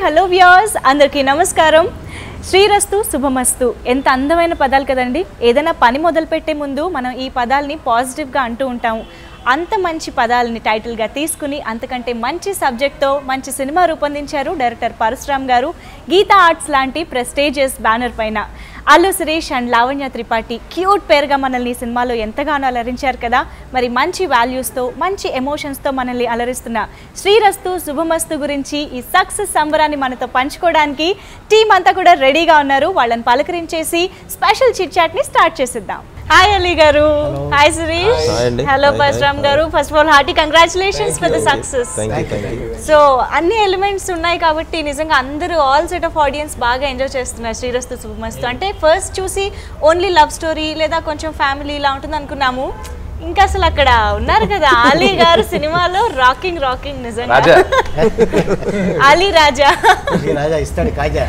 Hello viewers అందరికీ నమస్కారం శ్రీరస్తు శుభమస్తు ఎంత అందమైన పదాలు కదండి ఏదైనా పని మొదలుపెట్టే ముందు మనం ఈ పదాలని పాజిటివ్గా అంటూ ఉంటాము అంత మంచి పదాలని టైటిల్గా తీసుకుని అంతకంటే మంచి సబ్జెక్ట్తో మంచి సినిమా రూపొందించారు డైరెక్టర్ పరశురామ్ గారు గీతా ఆర్ట్స్ లాంటి ప్రెస్టేజియస్ బ్యానర్ పైన అల్లు సురేష్ అండ్ లావణ్య త్రిపాఠి క్యూట్ పేరుగా మనల్ని ఈ సినిమాలో ఎంతగానో అలరించారు కదా మరి మంచి వాల్యూస్తో మంచి ఎమోషన్స్తో మనల్ని అలరిస్తున్న శ్రీరస్తు శుభమస్తు గురించి ఈ సక్సెస్ సంబరాన్ని మనతో పంచుకోవడానికి టీం అంతా కూడా రెడీగా ఉన్నారు వాళ్ళని పలకరించేసి స్పెషల్ చిట్ చాట్ని స్టార్ట్ చేసిద్దాం హాయ్ అలీ గారు హాయ్ సురేష్ Hi అండి. Hello Hi, Parashuram hi. గారు first of all hearty congratulations for the success thank you thank you so అన్ని ఎలిమెంట్స్ ఉన్నాయి కాబట్టి నిజంగా అందరూ ఆల్ సెట్ ఆఫ్ ఆడియన్స్ బాగా ఎంజాయ్ చేస్తున్నారు శ్రీరస్తు శుభమస్తు అంటే ఫస్ట్ చూసి ఓన్లీ లవ్ స్టోరీ లేదా కొంచెం ఫ్యామిలీ ఇలా ఉంటుంది అనుకున్నాము ఇంకా అసలు అక్కడ ఉన్నారు కదా అలీ గారు సినిమాలో రాకింగ్ రాకింగ్ నిజంగా రాజా అలీ రాజా ఈ రాజా ఇస్తాడు కాజా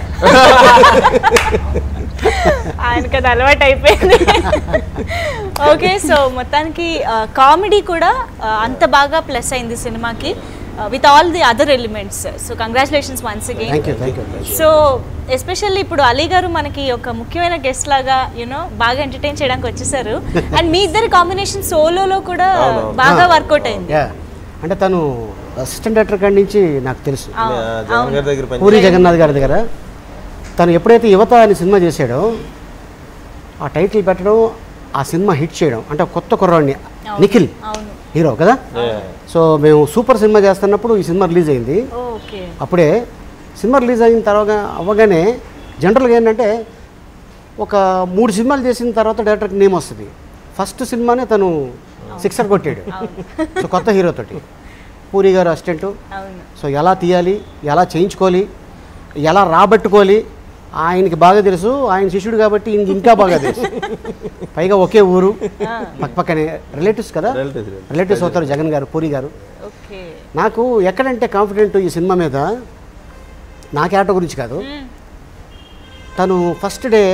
ఆయనకి అది అలవాటు అయిపోయింది ఓకే సో మొత్తానికి కామెడీ కూడా ఆ, అంత బాగా ప్లస్ అయింది సినిమాకి with all the other elements so congratulations once again thank you thank you so especially ఇప్పుడు అలీ గారు మనకి ఒక ముఖ్యమైన గెస్ట్ లాగా యూనో బాగా ఎంటర్టైన్ చేయడానికి వచ్చేసారు అండ్ మీ ఇద్దరి కాంబినేషన్ సోలోలో కూడా అవును. బాగా వర్కౌట్ అయింది యా అంటే తను అసిస్టెంట్ డైరెక్టర్ కాడి నుంచి నాకు తెలుసు ఆ, జగన్ అవును. గారి దగ్గర పని పూరి జగన్నాథ్ గారి దగ్గర తను ఎప్పుడైతే యువత అనే సినిమా చేశాడో ఆ టైటిల్ పెట్టడం ఆ సినిమా హిట్ చేయడం అంటే ఒక కొత్త కుర్రాడిని అవును. నిఖిల్ అవును హీరో కదా Yeah. సో మేము సూపర్ సినిమా చేస్తున్నప్పుడు ఈ సినిమా రిలీజ్ అయింది ఓకే అప్పుడే సినిమా రిలీజ్ అయిన తర్వాత అవ్వగానే జనరల్గా ఏంటంటే ఒక మూడు సినిమాలు చేసిన తర్వాత డైరెక్టర్కి నేమ్ వస్తుంది ఫస్ట్ సినిమానే తను సిక్సర్ కొట్టాడు సో కొత్త హీరోతోటి పూరి గారు అసిస్టెంట్ అవును సో ఎలా తీయాలి ఎలా చేయించుకోవాలి ఎలా రాబట్టుకోవాలి ఆయనకి బాగా తెలుసు ఆయన శిష్యుడు కాబట్టి ఈయనకి ఇంకా బాగా తెలుసు పైగా ఒకే ఊరు పక్క పక్కనే రిలేటివ్స్ కదా Relatives, relatives. రిలేటివ్స్ అవుతారు జగన్ గారు పూరి గారు ఓకే నాకు ఎక్కడంటే కాన్ఫిడెంట్ ఈ సినిమా మీద నా క్యారెక్టర్ గురించి కాదు తను ఫస్ట్ డే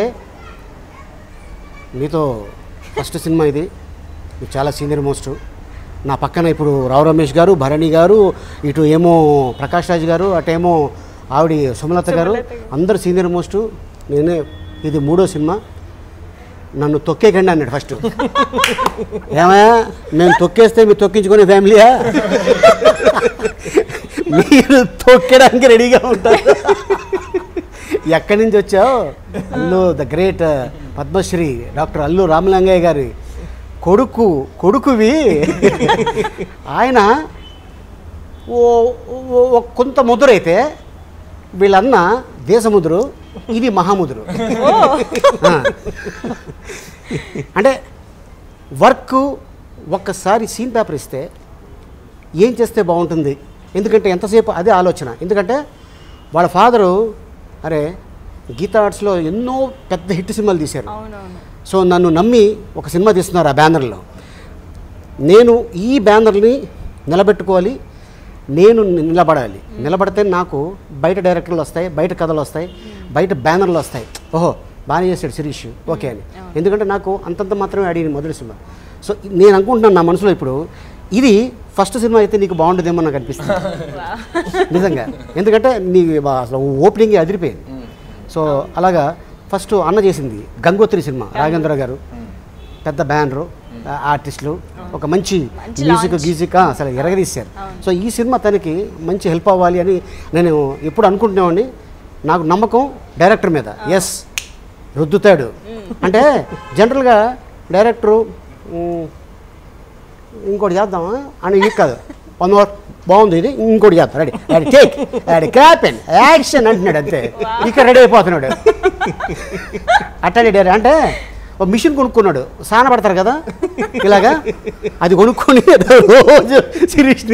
మీతో ఫస్ట్ సినిమా ఇది మీకు చాలా సీనియర్ మోస్ట్ నా పక్కన ఇప్పుడు రావు రమేష్ గారు భరణి గారు ఇటు ఏమో ప్రకాష్ రాజ్ గారు అటేమో ఆవిడ సుమలత గారు అందరు సీనియర్ మోస్ట్ నేనే ఇది మూడో సినిమా నన్ను తొక్కేకండి అన్నాడు ఫస్ట్ ఏమయ్యా మేము తొక్కేస్తే మీరు తొక్కించుకునే ఫ్యామిలీయా మీరు తొక్కడానికి రెడీగా ఉంటారు ఎక్కడి నుంచి వచ్చావు Allu the great Padmashri doctor Allu Ramalingaiah గారి కొడుకు కొడుకువి ఆయన ఓ ఓ- ఓ కొంత ముదురైతే వీళ్ళన్న దేశముదురు ఇది మహాముదురు ఆ. అంటే వర్క్ ఒక్కసారి సీన్ పేపర్ ఇస్తే ఏం చేస్తే బాగుంటుంది ఎందుకంటే ఎంతసేపు అదే ఆలోచన ఎందుకంటే వాళ్ళ ఫాదరు అరే గీతా ఆర్ట్స్లో ఎన్నో పెద్ద హిట్ సినిమాలు తీశారు అవునవును సో నన్ను నమ్మి ఒక సినిమా తీస్తున్నారు ఆ బ్యానర్లో నేను ఈ బ్యానర్ని నిలబెట్టుకోవాలి నేను నిలబడాలి నిలబడితే నాకు బయట డైరెక్టర్లు వస్తాయి బయట కథలు వస్తాయి బయట బ్యానర్లు వస్తాయి ఓహో బాగానే చేశాడు శిరీష్ ఓకే అని ఎందుకంటే నాకు అంతంత మాత్రమే అడిగింది మొదటి సినిమా సో నేను అనుకుంటున్నాను నా మనసులో ఇప్పుడు ఇది ఫస్ట్ సినిమా అయితే నీకు బాగుంటుందేమో నాకు అనిపిస్తుంది నిజంగా ఎందుకంటే నీ వా- అసలు ఓపెనింగ్ అదిరిపోయింది సో అలాగా ఫస్ట్ అన్న చేసింది గంగోత్రి సినిమా రాఘేంద్ర గారు పెద్ద బ్యానరు ఆర్టిస్టులు ఒక మంచి మంచి మ్యూజిక్ launch. గీజిక్ ఆ, అసలు ఎరగదీశారు సో ఈ సినిమా తనకి మంచి హెల్ప్ అవ్వాలి అని నేను ఎప్పుడు అనుకుంటున్నామండి నాకు నమ్మకం డైరెక్టర్ మీద ఎస్ రుద్దుతాడు అంటే జనరల్గా డైరెక్టరు "ఉమ్, ఇంకోటి చేద్దామా అని ఇది కాదు వన్ మోర్ బాగుంది ఇది ఇంకోటి చేద్దాం రెడీ రెడీ టేక్ రెడీ క్రాపెన్ యాక్షన్ అంటున్నాడు అంతే ఇక్కడ రెడీ అయిపోతున్నాడు అట్టని డైరెక్ట్ అంటే ఒక మిషన్ కొనుక్కున్నాడు సాన పడతారు కదా ఇలాగా అది కొనుక్కొని రోజు సిరీస్ని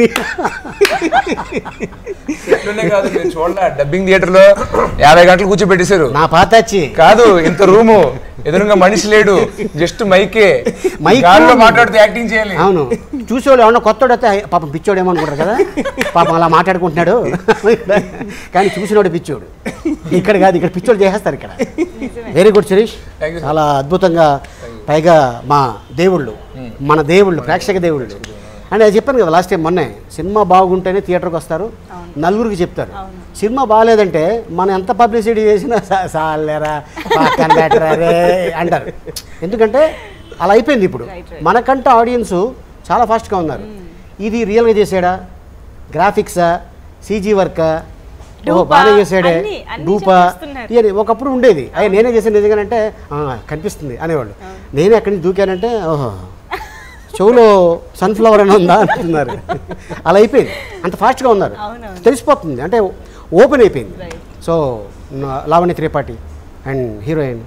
ఇట్లనే కాదు నేను చూడలే డబ్బింగ్ థియేటర్ లో యాభై గంటలు కూర్చోబెట్టేశారు నా పాతచ్చి కాదు ఇంత రూము ఎదురుగా మనిషి లేడు జస్ట్ మైకే మైక్ గాల్లో మాట్లాడుతూ యాక్టింగ్ చేయాలి అవును చూసేవాళ్ళు ఏమన్నా కొత్తోడు అయితే పాపం పిచ్చోడు ఏమో అనుకుంటారు కదా పాపం అలా మాట్లాడుకుంటున్నాడు కానీ చూసినోడు పిచ్చోడు ఇక్కడ కాదు ఇక్కడ పిచ్చోడు చేసేస్తారు ఇక్కడ very good Sirish Thank you, sir. చాలా అద్భుతంగా పైగా మా దేవుళ్ళు మన దేవుళ్ళు ప్రేక్షక దేవుళ్ళు అంటే అది చెప్పాను కదా లాస్ట్ టైం మొన్నే సినిమా బాగుంటేనే థియేటర్కి వస్తారు నలుగురికి చెప్తారు సినిమా బాగాలేదంటే మనం ఎంత పబ్లిసిటీ చేసినా "సా- సాలేరా పక్కన పెట్టరా రే అంటారు ఎందుకంటే అలా అయిపోయింది ఇప్పుడు Right, right. మనకంటే ఆడియన్స్ చాలా ఫాస్ట్గా ఉన్నారు ఇది రియల్గా చేసాడా గ్రాఫిక్సా సీజీ వర్కా ఓ డూపా, బాగానే చేసాడే అన్నీ, అన్నీ డూపా చెప్పేస్తున్నారు. ఇవన్నీ ఒకప్పుడు ఉండేది అయ్యి నేనే చేసాను నిజంగానంటే "ఆ, కనిపిస్తుంది అనేవాళ్ళు నేనే అక్కడి నుంచి దూకానంటే ఓహో చెవులో సన్ఫ్లవర్ అని ఉందా అంటున్నారు అలా అయిపోయింది అంత ఫాస్ట్గా ఉన్నారు అవునవును. తెలిసిపోతుంది అంటే ఓపెన్ అయిపోయింది Right. సో న- లావణ్య త్రిపాఠి అండ్ హీరోయిన్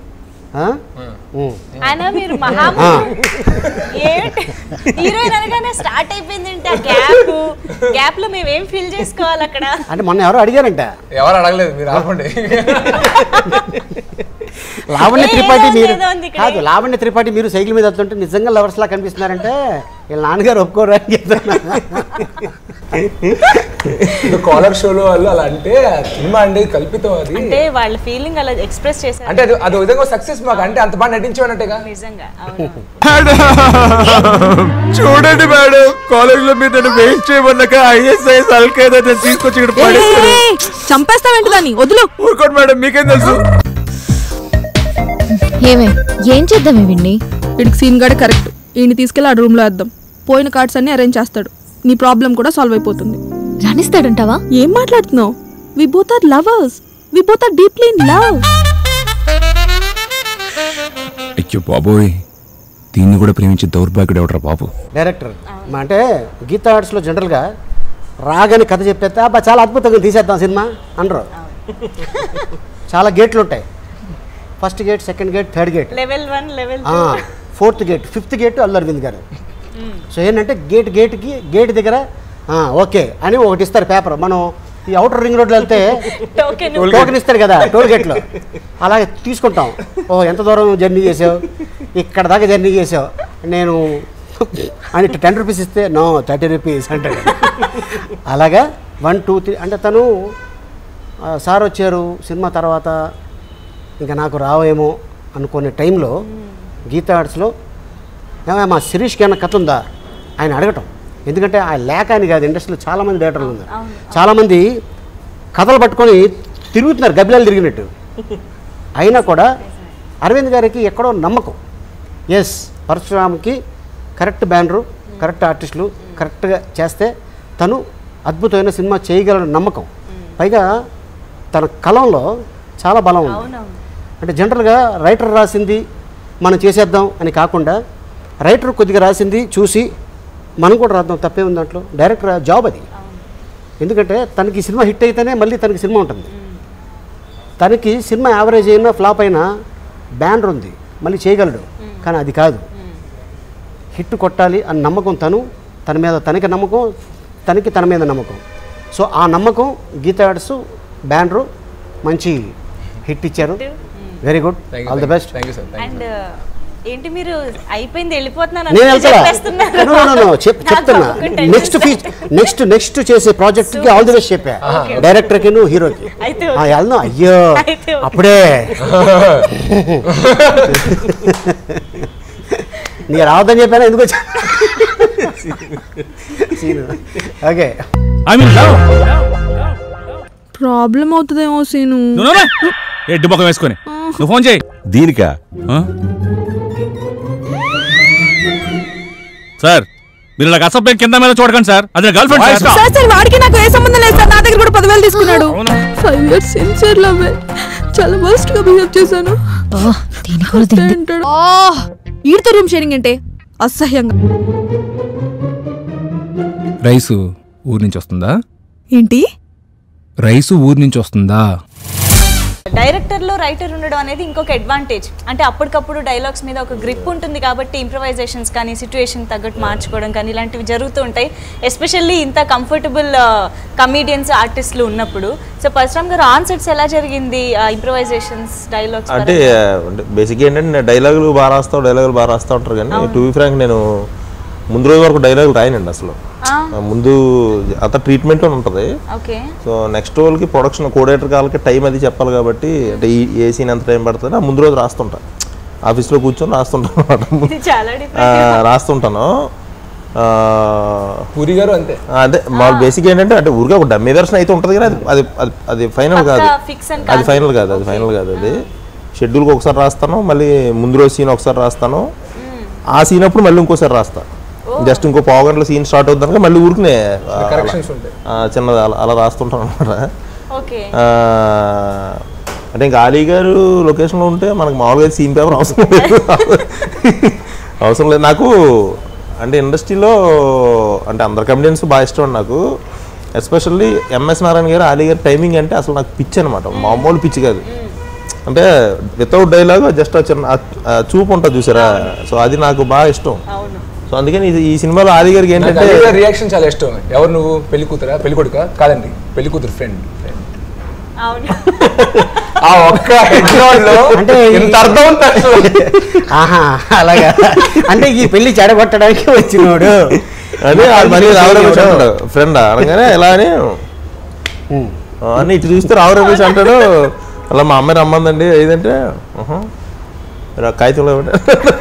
ఆయన మీరు మహాము ఏంటి హీరోయిన్ అనగానే స్టార్ట్ అయిపోయింది ఆ గ్యాప్ గ్యాప్ లో మేము ఏం ఫీల్ చేసుకోవాలి అక్కడ అంటే మొన్న ఎవరో అడిగారంట ఎవరు అడగలేదు మీరు ఆపండి లావణ్య ఏ, త్రిపాఠి ఏదో మీరు ఏదో ఉంది ఇక్కడ. కాదు లావణ్య త్రిపాఠి మీరు సైకిల్ మీద వస్తుంటే నిజంగా లవర్స్ లా కనిపిస్తున్నారంటే వీళ్ళ నాన్నగారు ఒప్పుకోరు అని చెప్తున్నా కాలర్ షోలో వాళ్ళు అలా అంటే సినిమా అండి కల్పితం అది అంటే వాళ్ళ ఫీలింగ్ అలా ఎక్స్ప్రెస్ చేశారు అంటే అది అది ఒక విధంగా సక్సెస్ మాకు అంటే అంత బాగా నటించామన్నట్టుగా నిజంగా అవును చూడండి మేడం కాలేజ్ లో మీరు నన్ను వెయిట్ చేయమన్నాక ఐఎస్ఐఎస్ అల్కైదా తీసుకొచ్చి ఇక్కడ పడేస్తారు చంపేస్తావేంటి దాన్ని వదులు ఊరుకోండి మేడం మీకేం తెలుసు ఏమే ఏం చేద్దామే విన్ని వీడికి సీన్ గడే కరెక్ట్ ఈయన తీసుకెళ్ళి ఆ రూమ్ లో వేద్దాం పోయిన కార్డ్స్ అన్ని అరేంజ్ చేస్తాడు నీ ప్రాబ్లం కూడా సాల్వ్ అయిపోతుంది రాణిస్తాడంటావా ఏం మాట్లాడుతున్నావు we both are lovers we both are deeply in love అయ్యో బాబోయ్ దీన్ని కూడా ప్రేమించే దౌర్భాగ్యుడు ఎవడరా బాబు డైరెక్టర్ మా అంటే గీతా ఆర్ట్స్లో జనరల్గా రాగానే కథ చెప్పేస్తే అబ్బా చాలా అద్భుతంగా తీసేద్దాం సినిమా అనరు చాలా గేట్లు ఉంటాయి first gate second gate third gate level one level fourth gate fifth gate Allu Aravind గారు సో ఏంటంటే గేట్ గేట్కి గేట్ దగ్గర ఆ, ఓకే అని ఒకటి ఇస్తారు పేపర్ మనం ఈ అవుటర్ రింగ్ రోడ్లో వెళ్తే టోకెన్ టోకెన్ ఇస్తారు కదా టోల్ గేట్లో అలాగే తీసుకుంటాం ఓ ఎంత దూరం జర్నీ చేసావు ఇక్కడ దాకా జర్నీ చేసావు నేను అని టెన్ రూపీస్ ఇస్తే నో థర్టీ రూపీస్ అంటాడు అలాగా వన్ టూ త్రీ అంటే తను ఆ, సార్ వచ్చారు సినిమా తర్వాత ఇంకా నాకు రావేమో అనుకునే టైంలో గీతా ఆర్ట్స్లో ఏమయ్య మా శిరీష్కి ఏమైనా కథ ఉందా ఆయన అడగటం ఎందుకంటే ఆ లేక అని కాదు ఇండస్ట్రీలో చాలామంది డైరెక్టర్లు ఉన్నారు చాలామంది కథలు పట్టుకొని తిరుగుతున్నారు గబ్బిలాలు తిరిగినట్టు అయినా కూడా అరవింద్ గారికి ఎక్కడో నమ్మకం ఎస్ పరశురామ్కి కరెక్ట్ బ్యానరు కరెక్ట్ ఆర్టిస్టులు కరెక్ట్గా చేస్తే తను అద్భుతమైన సినిమా చేయగలడు నమ్మకం పైగా తన కలంలో చాలా బలం ఉంది అవునవును అంటే జనరల్గా రైటర్ రాసింది మనం చేసేద్దాం అని కాకుండా రైటర్ కొద్దిగా రాసింది చూసి మనం కూడా రాద్దాం తప్పే ఉంది దాంట్లో డైరెక్టర్ జాబ్ అది ఎందుకంటే తనకి ఈ సినిమా హిట్ అయితేనే మళ్ళీ తనకి సినిమా ఉంటుంది తనకి సినిమా యావరేజ్ అయినా ఫ్లాప్ అయినా బ్యానర్ ఉంది మళ్ళీ చేయగలడు కానీ అది కాదు హిట్ కొట్టాలి అని నమ్మకం తను తన మీద తనకి నమ్మకం తనకి తన మీద నమ్మకం సో ఆ నమ్మకం గీతా ఆర్ట్స్ బ్యానరు మంచి హిట్ ఇచ్చారు very good thank all the best thank you sir thank and ఏంటి మీరు అయిపోయింది వెళ్ళిపోతున్నాను నేను అనుకుంటూ వెళ్తా చెప్పేస్తున్నారు. No, no, no, చెప్- నాకు చెప్తున్నా ఒక్కొక్క tension నెక్స్ట్ ఫీచ్ నెక్స్ట్ నెక్స్ట్ చేసే ప్రాజెక్ట్ కి ఆల్ ది బెస్ట్ చెప్పా డైరెక్టర్ కి నువ్వు హీరోకి అయితే ఆ, వెళ్దాం అయ్యో అయితే ఓకే. అప్పుడే నీ రావద్దని చెప్పాను ఎందుకు వచ్చా okay I mean love problem అవుతుందేమో సీను ఎడ్డు ముఖం వేసుకొని నువ్వు ఫోన్ చేయి దీనికా ఆ? సార్ మీరు ఇలా అసభ్యం కింద మీద చూడకండి సార్ అది girlfriend Voice sir sir sir వాడికి నాకు ఏ సంబంధం లేదు సార్ నా దగ్గర కూడా పదివేలు తీసుకున్నాడు ఫైవ్ ఇయర్స్ సిన్సియర్ లవ్ చాలా వర్స్ట్ గా బిహేవ్ చేశాను ఓ దీని కూడా తింది అంటాడు ఈడితో రూమ్ షేరింగ్ అంటే అసహ్యంగా రైసు ఊరి నుంచి వస్తుందా ఏంటి రైసు ఊరి నుంచి వస్తుందా డైరెక్టర్ లో రైటర్ ఉండడం అనేది ఇంకొక అడ్వాంటేజ్ అంటే అప్పటికప్పుడు డైలాగ్స్ మీద ఒక గ్రిప్ ఉంటుంది కాబట్టి ఇంప్రవైజేషన్స్ కానీ సిచ్యువేషన్ తగ్గట్టు మార్చుకోవడం కానీ ఇలాంటివి జరుగుతూ ఉంటాయి ఎస్పెషల్లీ ఇంత కంఫర్టబుల్ కమీడియన్స్ ఆర్టిస్టులు ఉన్నప్పుడు సో పరశురామ్ గారు ఆన్ సెట్స్ ఎలా జరిగింది ఇంప్రవైజేషన్స్ డైలాగ్స్ అంటే అంటే బేసిక్గా ఏంటంటే నేను డైలాగులు బాగా రాస్తావు డైలాగులు బాగా రాస్తా ఉంటారు కానీ టు బి ఫ్రాంక్ నేను ముందు రోజు వరకు డైలాగులు రాయనండి అసలు ఆ, ముందు అంత ట్రీట్మెంట్ ఉంటుంది ఓకే సో నెక్స్ట్ రోజుకి ప్రొడక్షన్ కోడేటర్ కాలకి టైం అది చెప్పాలి కాబట్టి అంటే ఈ ఏ సీన్ ఎంత టైం పడుతుంది ఆ ముందు రోజు రాస్తుంటా ఆఫీస్లో కూర్చొని రాస్తుంటాను అనమాట ఇది చాలా ఆ, రాస్తుంటాను ఆ, పూరి గారు అంతే అదే మా బేసిక్ ఏంటంటే అంటే ఊరికే ఒక డమ్మీ వెర్షన్ అయితే ఉంటుంది కానీ అది అది అది అది ఫైనల్ కాదు పక్కా fix అని అది కాదు. ఫైనల్ కాదు అది ఫైనల్ కాదు అది షెడ్యూల్కి ఒకసారి రాస్తాను మళ్ళీ ముందు రోజు సీన్ ఒకసారి రాస్తాను ఆ సీన్ అప్పుడు మళ్ళీ ఇంకోసారి రాస్తా జస్ట్ ఇంకో పావు గంటల సీన్ స్టార్ట్ అవుతుంది మళ్ళీ ఊరికనే ఆ, కరెక్షన్స్ ఉంటాయి ఆ, చిన్నది అలా అలా రాస్తుంటాను అనమాట ఓకే అంటే ఇంకా ఆలీ గారు లొకేషన్లో ఉంటే మనకు మామూలుగా సీన్ పేపర్ అవసరం లేదు అవసరం లేదు నాకు అంటే ఇండస్ట్రీలో అంటే అందరు కమెడియన్స్ బాగా ఇష్టం అండి నాకు ఎస్పెషల్లీ ఎంఎస్ నారాయణ గారు ఆలీ గారి టైమింగ్ అంటే అసలు నాకు పిచ్చి అనమాట మామూలు పిచ్చి కాదు అంటే వితౌట్ డైలాగ్ జస్ట్ చిన్న ఆ- ఆ చూపు ఉంటుంది చూసారా సో అది నాకు బాగా ఇష్టం అవును సో అందుకని ఇది- ఈ సినిమాలో ఆలీ గారికి ఏంటంటే రియాక్షన్ చాలా ఇష్టం ఎవరు నువ్వు పెళ్లి కూతురా పెళ్లి కొడుక కాదండి పెళ్లి కూతురు ఫ్రెండ్ అవును ఆ ఒక్క హెడ్ లో అంటే ఈ- ఇంత అర్థం ఉంటుంది అసలు. ఆహా అలాగా అంటే ఈ పెళ్లి చెడగొట్టడానికి వచ్చినోడు అదే ఆ మళ్ళీ రావు రమేష్ అంటాడు ఫ్రెండ్ అనగానే ఎలా అని ఉమ్. ఆ, అని ఇటు చూస్తే రావు రమేష్ అంటాడు అలా మా అమ్మాయి రమ్మందండి ఏదంటే "ఆహా, రా- కాగితంలో ఇవ్వండి."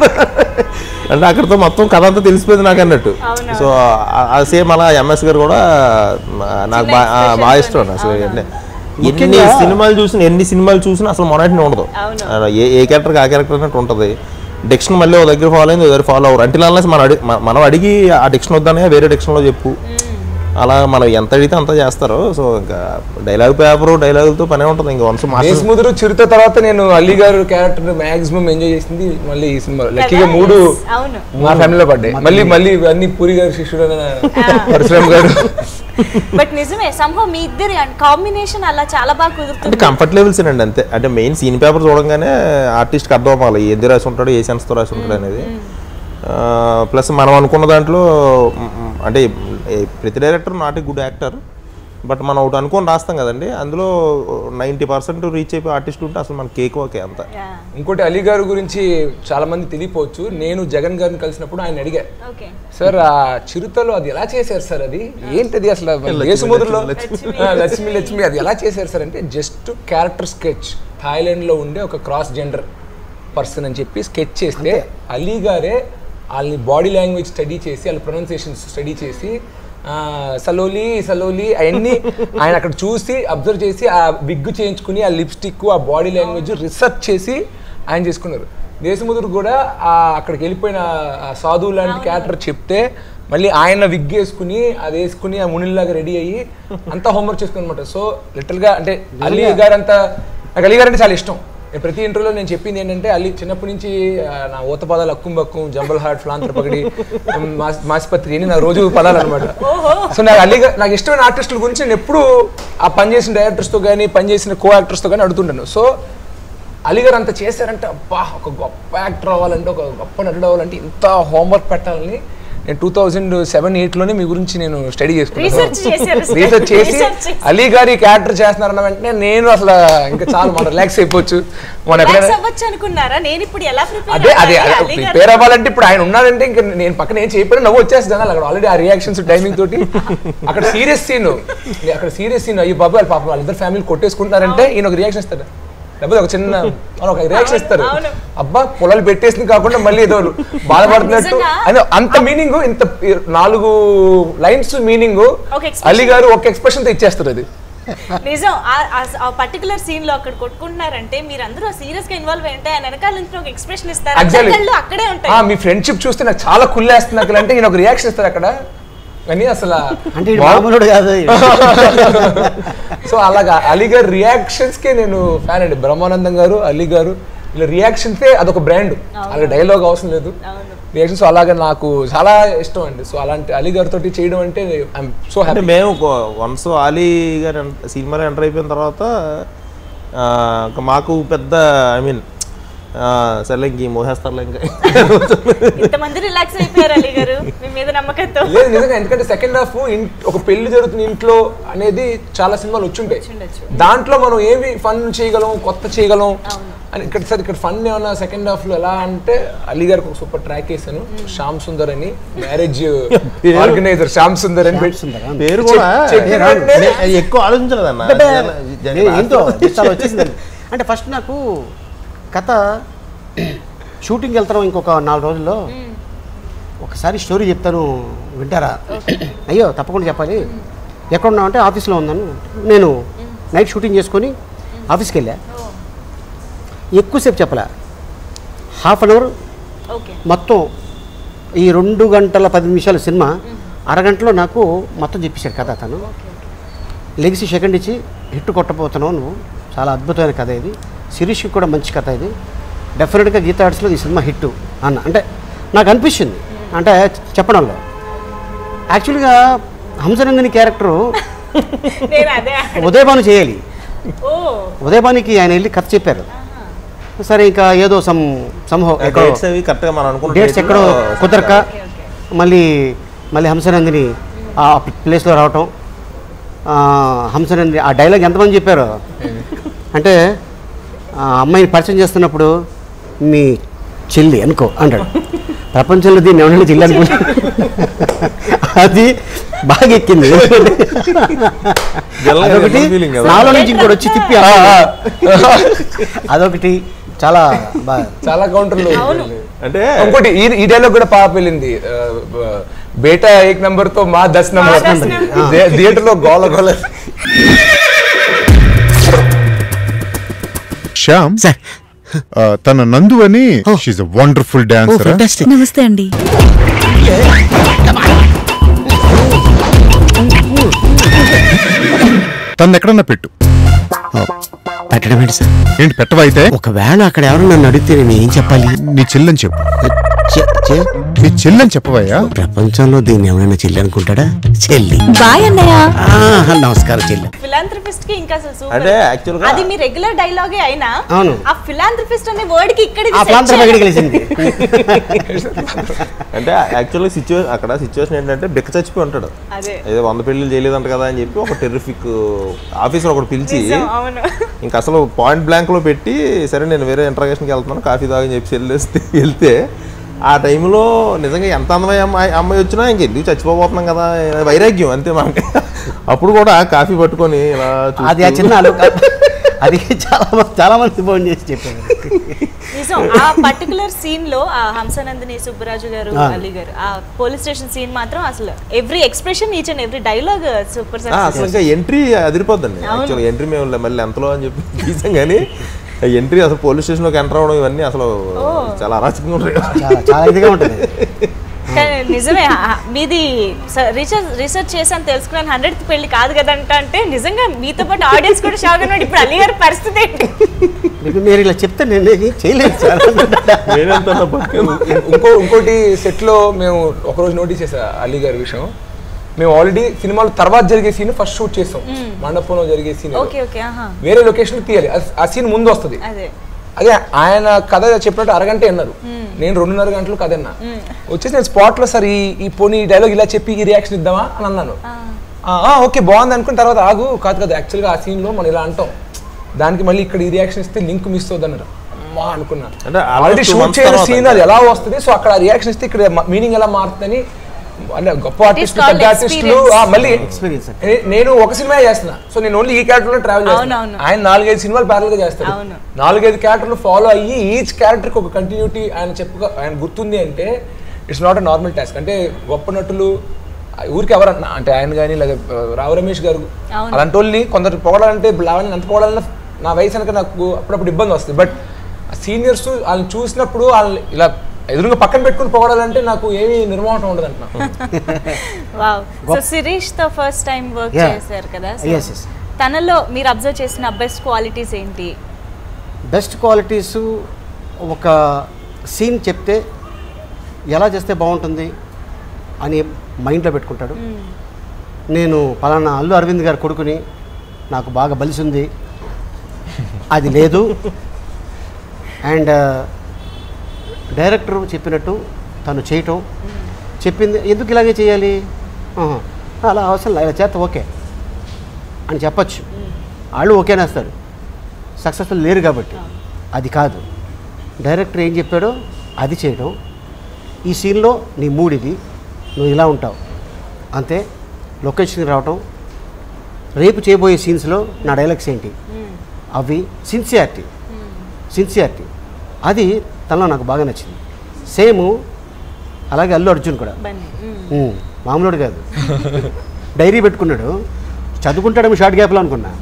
అంటే అక్కడితో మొత్తం కథ అంతా తెలిసిపోయింది నాకు అన్నట్టు అవునా. సో ఆ సేమ్ అలా ఎంఎస్ గారు కూడా ఆ, నాకు చిన్న బాగా ఆ, expressions బాగా ఇష్టం ఉన్నాయి. అసలు అవునా. ఎన్ని ఎన్ని ముఖ్యంగా- సినిమాలు చూసినా ఎన్ని సినిమాలు చూసినా అసలు మొన్నటిని ఉండదు అవును. ఆ, ఏ ఏ క్యారెక్టర్కి ఆ క్యారెక్టర్ అన్నట్టు ఉంటుంది డిక్షన్ మళ్ళీ ఒక దగ్గర ఫాలో అయింది ఒక దగ్గర ఫాలో అవ్వరు అంటే మనం అడిగి మ- మనం అడిగి ఆ డిక్షన్ వద్దనే వేరే డిక్షన్లో చెప్పు అలా మనం ఎంత అడిగితే అంత చేస్తారు సో ఇంకా డైలాగ్ పేపర్ డైలాగులతో పనే ఉంటుంది ఇంకా వన్స్ మాస్టర్ దేశముదురు చిరుత తర్వాత నేను అలీ గారు క్యారెక్టర్ మాక్సిమం ఎంజాయ్ చేసింది మళ్ళీ ఈ సినిమా లక్కీగా కదా? మూడు Yes, అవును మా ఫ్యామిలీలో పడ్డాయి మళ్ళీ మళ్ళీ అన్ని పూరి గారు శిష్యుడు పరశురామ్ గారు బట్ నిజమే సంభవం మీ ఇద్దరి కాంబినేషన్ అలా చాలా బాగా అంటే కుదురుతుంది కంఫర్ట్ లెవెల్స్ అండి అంతే అంటే మెయిన్ సీన్ పేపర్ చూడంగానే ఆర్టిస్ట్కి అర్థం అవ్వాలి ఏది రాసి ఉంటాడు ఏ సెన్స్తో రాసి ఉంటాడు అనేది ప్లస్ మనం అనుకున్న దాంట్లో మ్, మ్, అంటే ఏ- ప్రతి director not a good actor but మనం ఒకటి అనుకొని రాస్తాం కదండి అందులో నైంటీ పర్సెంట్ రీచ్ అయిపోయి ఆర్టిస్ట్ ఉంటే అసలు మన కేక్ ఓకే అంత Yeah. ఇంకోటి అలీ గారి గురించి చాలా మంది తెలియపోవచ్చు నేను జగన్ గారిని కలిసినప్పుడు ఆయన అడిగా ఓకే సార్ ఆ చిరుతలో అది ఎలా చేశారు సార్ అది ఏంటది అసలు మన దేశముద్రలో ఆ, లక్ష్మి లక్ష్మి అది ఎలా చేశారు సార్ అంటే జస్ట్ క్యారెక్టర్ స్కెచ్ థాయిలాండ్ లో ఉండే ఒక క్రాస్ జెండర్ పర్సన్ అని చెప్పి స్కెచ్ చేస్తే అలీ గారే వాళ్ళని బాడీ లాంగ్వేజ్ స్టడీ చేసి వాళ్ళ ప్రొనౌన్సియేషన్స్ స్టడీ చేసి ఆ, సలోలి సలోలి అవన్నీ ఆయన అక్కడ చూసి అబ్జర్వ్ చేసి ఆ విగ్ చేయించుకుని ఆ లిప్స్టిక్ ఆ బాడీ లాంగ్వేజ్ రిసర్చ్ చేసి ఆయన చేసుకున్నారు దేశముదురు కూడా ఆ అక్కడికి వెళ్ళిపోయిన ఆ సాధువు లాంటి క్యారెక్టర్ చెప్తే మళ్ళీ ఆయన విగ్ వేసుకుని అది వేసుకుని ఆ మునిల్లాగా రెడీ అయ్యి అంతా హోంవర్క్ చేసుకుని అనమాట సో లిటిల్గా అంటే అలీ గారు అంతా నాకు అలీ గారు అంటే చాలా ఇష్టం నేను ప్రతి ఇంటర్వ్యూలో నేను చెప్పింది ఏంటంటే అల్లి చిన్నప్పటి నుంచి ఆ, నా ఊత పదాలు అక్కుం బక్కుం జంబల్ హార్ట్ ఫ్లాంతర్ పగడి మాస్- మాసిపత్రి అని నా రోజు పదాలు అనమాట సో నాకు అల్లి గా- నాకు ఇష్టమైన ఆర్టిస్టుల గురించి నేను ఎప్పుడు ఆ పనిచేసిన డైరెక్టర్స్తో కానీ పనిచేసిన కో యాక్టర్స్తో కానీ అడుగుతుంటాను సో అలీ గారు అంత చేశారంటే అబ్బా ఒక గొప్ప యాక్టర్ అవ్వాలంటే ఒక గొప్ప నటుడు అవ్వాలంటే ఇంత హోంవర్క్ పెట్టాలని నేను టూ థౌజండ్ సెవెన్ ఎయిట్లోనే మీ గురించి నేను స్టడీ Research చేశారు. చేసుకున్నాను రీసెర్చ్ చేసి Research చేసి. అలీ గారి క్యారెక్టర్ చేస్తున్నారన్న వెంటనే నేను అసలు ఇంకా చాలు మనం రిలాక్స్ అయిపోవచ్చు మన రిలాక్స్ ఎక్కడైనా అవ్వచ్చు అనుకున్నారా నేను ఇప్పుడు ఎలా ప్రిపేర్ అదే అదే ప్రిపేర్ అవ్వాలంటే ఇప్పుడు ఆయన ఉన్నారంటే ఇంకా నేను పక్కన ఏం చేయకపోయినా నవ్వు వచ్చేస్తాను అక్కడ ఆల్రెడీ ఆ రియాక్షన్స్ టైమింగ్ తోటి అక్కడ సీరియస్ సీన్ అక్కడ సీరియస్ సీన్ అయ్యి బాబు వాళ్ళ పాపం వాళ్ళిద్దరు ఫ్యామిలీ కొట్టేసుకుంటున్నారంటే ఈయన ఒక రియాక్షన్ ఇస్తాడు లేకపోతే ఒక చిన్న అవును, ఒక రియాక్షన్ ఇస్తారు అవును. అబ్బా పొలాలు పెట్టేసింది కాకుండా మళ్ళీ ఏదో బాధపడుతున్నట్టు నిజంగా? అని అంత మీనింగ్ ఇంత నాలుగు లైన్స్ మీనింగ్ ఒక expression. అలీ గారు ఒక ఎక్స్ప్రెషన్ తో ఇచ్చేస్తారు అది నిజం ఆ- ఆ- ఆ పర్టికులర్ సీన్ లో అక్కడ కొట్టుకుంటున్నారంటే మీరు అందరూ సీరియస్ గా ఇన్వాల్వ్ అయ్యంటే ఆయన వెనకాల నుంచి ఒక ఎక్స్ప్రెషన్ ఇస్తారు Exactly. కళ్ళు అక్కడే ఆ, ఉంటాయి మీ ఫ్రెండ్షిప్ చూస్తే నాకు చాలా కుళ్ళేస్తుంది అక్కడ అంటే ఈయన ఒక రియాక్షన్ ఇస్తారు అక్కడ కానీ అసలు అంటే ఇది మామూలుడు కాదు సో అలాగా అలీ గారు రియాక్షన్స్ కే నేను ఫ్యాన్ అండి బ్రహ్మానందం గారు అలీ గారు ఇలా రియాక్షన్స్ అదొక బ్రాండ్ అలా డైలాగ్ అవసరం లేదు అవును. రియాక్షన్స్ అలాగా నాకు చాలా ఇష్టం అండి సో అలాంటి అలీ గారితో చేయడం అంటే ఐఎమ్ సో అంటే హ్యాపీ మేము వన్స్ ఆలీ గారు en- సినిమాలో ఎంటర్ అయిపోయిన తర్వాత ఆ, ఇంకా మాకు పెద్ద ఐ మీన్ సర్లే ఇంక ఈ మోసేస్తారులే ఇంకా ఇంతమంది రిలాక్స్ అయిపోయారు అలీ గారు మీ మీద నమ్మకంతో లేదు నిజంగా ఎందుకంటే సెకండ్ హాఫ్ ఒక పెళ్లి జరుగుతున్న ఇంట్లో అనేది చాలా సినిమాలు వచ్చుంటాయి వచ్చుండొచ్చు. దాంట్లో మనం ఏమి ఫన్ చేయగలం కొత్త చేయగలం అని ఇక్కడ సార్ ఇక్కడ ఫన్ ఏమన్నా సెకండ్ హాఫ్ లో ఎలా అంటే అలీ గారికి ఒక సూపర్ ట్రాక్ వేసాను శ్యామ్ సుందర్ అని మ్యారేజ్ ఆర్గనైజర్ శ్యామ్ సుందర్ అని పెట్టి సుందరం. పేరు కూడా చెప్పిన వెంటనే- నే- అది ఎక్కువ ఆలోచించలేదన్న ఏ, ఏంటో చాలా వచ్చేసింది అంటే ఫస్ట్ నాకు కథ షూటింగ్ వెళ్తాం ఇంకొక నాలుగు రోజుల్లో ఒకసారి స్టోరీ చెప్తాను వింటారా అయ్యో తప్పకుండా చెప్పాలి ఎక్కడ ఉన్నావు అంటే ఆఫీస్లో ఉన్నాను నేను నైట్ షూటింగ్ చేసుకొని ఆఫీస్కి వెళ్ళా ఎక్కువసేపు చెప్పలే హాఫ్ అన్ అవర్ ఓకే మొత్తం ఈ రెండు గంటల పది నిమిషాల సినిమా అరగంటలో నాకు మొత్తం చెప్పేశాడు కథ తను లెగిసి సెకండ్ ఇచ్చి హిట్ కొట్టబోతున్నావు నువ్వు చాలా అద్భుతమైన కథ ఇది శిరీష్కి కూడా మంచి కథ ఇది డెఫినెట్గా గీతా ఆర్ట్స్లో ఈ సినిమా హిట్ అన్న అంటే నాకు అనిపించింది అంటే చెప్పడంలో యాక్చువల్గా హంసరంగని క్యారెక్టరు నేను అదే ఉదయభాను చేయాలి ఓ ఉదయభానికి ఆయన వెళ్ళి కథ చెప్పారు సరే ఇంకా ఏదో సమ్ సంహో ఎక్కడో డేట్స్ అవి కరెక్ట్గా మనం అనుకున్న డేట్స్ date ఎక్కడో లో కుదరక మళ్ళీ మళ్ళీ హంసనందిని ఆ ప్లేస్లో రావటం ఆ, హంసనందిని ఆ డైలాగ్ ఎంతమంది చెప్పారు అంటే ఆ అమ్మాయిని పరిచయం చేస్తున్నప్పుడు మీ చెల్లి అనుకో అంటాడు ప్రపంచంలో దీన్ని ఎవరైనా చెల్లి అనుకుంటా అది బాగా ఎక్కింది జనరల్గా అదొకటి human feeling కదా. నాలో నుంచి ఇంకోటి వచ్చి తిప్పి ఆ, ఆ. అదొకటి చాలా బాగా చాలా కౌంటర్లు అంటే ఇంకోటి ఈ ఈ డైలాగ్ కూడా పాప వెళ్ళింది ఆ, ఆ, బేటా ఏక్ నంబర్ తో మా దస్ నంబర్ దస్ నంబర్. థియేటర్ లో గోల గోల శ్యామ్ సార్ ఆ, తన నందు అని షీఈ్ వండర్ఫుల్ డాన్సర్ ఫెంటాస్టిక్ నమస్తే అండి తను ఎక్కడన్నా పెట్టు పెట్టడం ఏంటి సార్ ఏంటి పెట్టవైతే ఒకవేళ అక్కడ ఎవరు నన్ను అడిగితే నేను ఏం చెప్పాలి నీ చెల్లని చెప్పు చె- చె- నీ చెల్లని చెప్పవయ్యా ప్రపంచంలో దీన్ని ఎవరైనా చెల్లి అనుకుంటాడా చెల్లి బాయ్ అన్నయ్య ఆ, నమస్కారం చెల్లి ఫిలాంథ్రపిస్ట్ కి ఇంకా అసలు సూపర్ అంటే యాక్చువల్గా అది మీ రెగ్యులర్ డైలాగే అయినా అవును. ఆ ఫిలాంథ్రపిస్ట్ అనే వర్డ్ కి ఇక్కడ ఆ ప్రాంతం ఎక్కడికి కలిసింది అంటే యాక్చువల్గా సిచ్యువేషన్ అక్కడ సిచ్యువేషన్ ఏంటంటే బిక్క చచ్చిపోయి ఉంటాడు అదే ఏదో వంద పెళ్ళిళ్ళు చేయలేదంట కదా అని చెప్పి ఒక టెరిఫిక్ ఆఫీసర్ ఒకటి పిలిచి నిజం, అవును ఇంకా అసలు పాయింట్ బ్లాంక్ లో పెట్టి సరే నేను వేరే ఇంటర్గేషన్కి వెళ్తున్నాను కాఫీ తాగని చెప్పి వెళ్ళేస్తే వెళ్తే ఆ టైంలో నిజంగా ఎంత అందమైన అమ్మాయి అమ్మాయి వచ్చినా ఇంక ఎందుకు చచ్చిపోబోతున్నాం కదా వైరాగ్యం అంతే మనకి అప్పుడు కూడా కాఫీ పట్టుకొని ఇలా అది ఆ చూస్తూ- చిన్న అలు అది చాలా మంది- చాలా మంది ఫోన్ చేసి చెప్పారు నిజం ఆ పర్టికులర్ సీన్ లో ఆ హంసనందిని సుబ్బరాజు గారు ఆ. అలీ గారు ఆ పోలీస్ స్టేషన్ సీన్ మాత్రం అసలు every expression each and every dialogue super ఆ, అసలు ఇంకా ఎంట్రీ అదిరిపోద్దండి అవును. యాక్చువల్గా ఎంట్రీ మేము లే- మళ్ళీ ఎంతలో అని చెప్పి తీసాం కానీ ఆ ఎంట్రీ అసలు పోలీస్ స్టేషన్లోకి ఎంటర్ అవడం ఇవన్నీ అసలు చాలా అరాచకంగా ఉంటాయి చాలా చాలా ఇదిగా ఉంటుంది కానీ నిజమే ఆ- మీది రీసెర్చ్ రీసెర్చ్ చేశాను తెలుసుకున్నాను హండ్రెడ్ పెళ్లి కాదు కదంట అంటే నిజంగా మీతో పాటు ఆడియన్స్ కూడా షాక్ అన్నాడు ఇప్పుడు అలీ గారి పరిస్థితి ఏంటి మీకు మీరు ఇలా చెప్తే నేను ఏం చేయలేదు సార్ నేనెంత బతికాను. ఇంకో ఇంకోటి సెట్ లో మేము ఒకరోజు నోటీస్ చేసా అలీ గారి విషయం మేము ఆల్రెడీ సినిమాలో తర్వాత జరిగే సీన్ ఫస్ట్ షూట్ చేస్తాం మండపంలో జరిగే సీన్ ఓకే ఓకే ఆహా వేరే లొకేషన్ తీయాలి ఆ- ఆ సీన్ ముందు వస్తుంది అదే అదే ఆయన కథ చెప్పినట్టు అరగంట అన్నారు నేను రెండున్నర గంటలు కథ అన్నా వచ్చేసి నేను స్పాట్ లో సార్ ఈ ఈ పోనీ డైలాగ్ ఇలా చెప్పి ఈ రియాక్షన్ ఇద్దామా అని అన్నాను "ఆ, ఆ, ఓకే బాగుంది అనుకున్న తర్వాత ఆగు కాదు కదా యాక్చువల్గా ఆ scene లో మనం ఇలా అంటాం దానికి మళ్ళీ ఇక్కడ ఈ రియాక్షన్ ఇస్తే లింక్ మిస్ అవుతుంది అన్నారు అమ్మా అనుకున్నా అంటే already almost two shoot months చేయని తర్వాత సీన్ అది ఎలా వస్తుంది సో అక్కడ రియాక్షన్ ఇస్తే ఇక్కడ మీనింగ్ ఎలా మారుతుందని అంటే గొప్ప ఆర్టిస్టులు called పెద్ద ఆర్టిస్టులు experience. మళ్ళీ ఎక్స్పీరియన్స్ నే- నేను ఒక సినిమా చేస్తున్నా సో నేను ఓన్లీ ఈ క్యారెక్టర్ లో ట్రావెల్ చేస్తాను అవునవును. ఆయన నాలుగైదు సినిమాలు ప్యారల్ గా చేస్తాడు అవును. నాలుగైదు క్యారెక్టర్లు ఫాలో అయ్యి ఈచ్ క్యారెక్టర్ ఒక కంటిన్యూటీ ఆయన చెప్పుగా ఆయన గుర్తుంది అంటే it's not a normal task అంటే గొప్ప నటులు ఆ ఊరికి ఎవరన్నా అంటే ఆయన కానీ లేదా ఆ, రావు రమేష్ గారు అవును. అలాంటి వాళ్ళని కొందరు పొగడాలంటే లావణ్య ఎంత పొగడాలన్నా నా వయసు కనుక నాకు అప్పుడప్పుడు ఇబ్బంది వస్తుంది బట్ సీనియర్స్ వాళ్ళని చూసినప్పుడు వాళ్ళని ఇలా ఎదురుగా పక్కన పెట్టుకుని పొగడాలంటే నాకు ఏమీ నిర్మోహం ఉండదు అంటున్నా వావ్ సో శిరీష్ తో ఫస్ట్ టైం వర్క్ Yeah. చేశారు కదా So, Yes, yes. తనలో మీరు అబ్జర్వ్ చేసిన బెస్ట్ క్వాలిటీస్ ఏంటి బెస్ట్ క్వాలిటీస్ ఒక సీన్ చెప్తే ఎలా చేస్తే బాగుంటుంది అని మైండ్లో పెట్టుకుంటాడు నేను పలానా అల్లు అరవింద్ గారి కొడుకుని నాకు బాగా బలిసింది అది లేదు అండ్ డైరెక్టర్ చెప్పినట్టు తను చేయటం చెప్పింది ఎందుకు ఇలాగే చేయాలి ఆహా, అలా అవసరం లేదు, ఇలా చేత ఓకే అని చెప్పచ్చు వాళ్ళు ఓకేనేస్తారు సక్సెస్ఫుల్ లేరు కాబట్టి అది కాదు డైరెక్టర్ ఏం చెప్పాడో అది చేయడం ఈ సీన్లో నీ మూడ్ ఇది నువ్వు ఇలా ఉంటావు అంతే లొకేషన్కి రావటం రేపు చేయబోయే సీన్స్లో నా డైలాగ్స్ ఏంటి అవి సిన్సియారిటీ సిన్సియారిటీ అది తనలో నాకు బాగా నచ్చింది సేమ్ అలాగే అల్లు అర్జున్ కూడా బన్నీ మ్మ్. ఉమ్, మామూలుడు కాదు డైరీ పెట్టుకున్నాడు చదువుకుంటాడేమో షార్ట్ గ్యాప్లో అనుకున్నా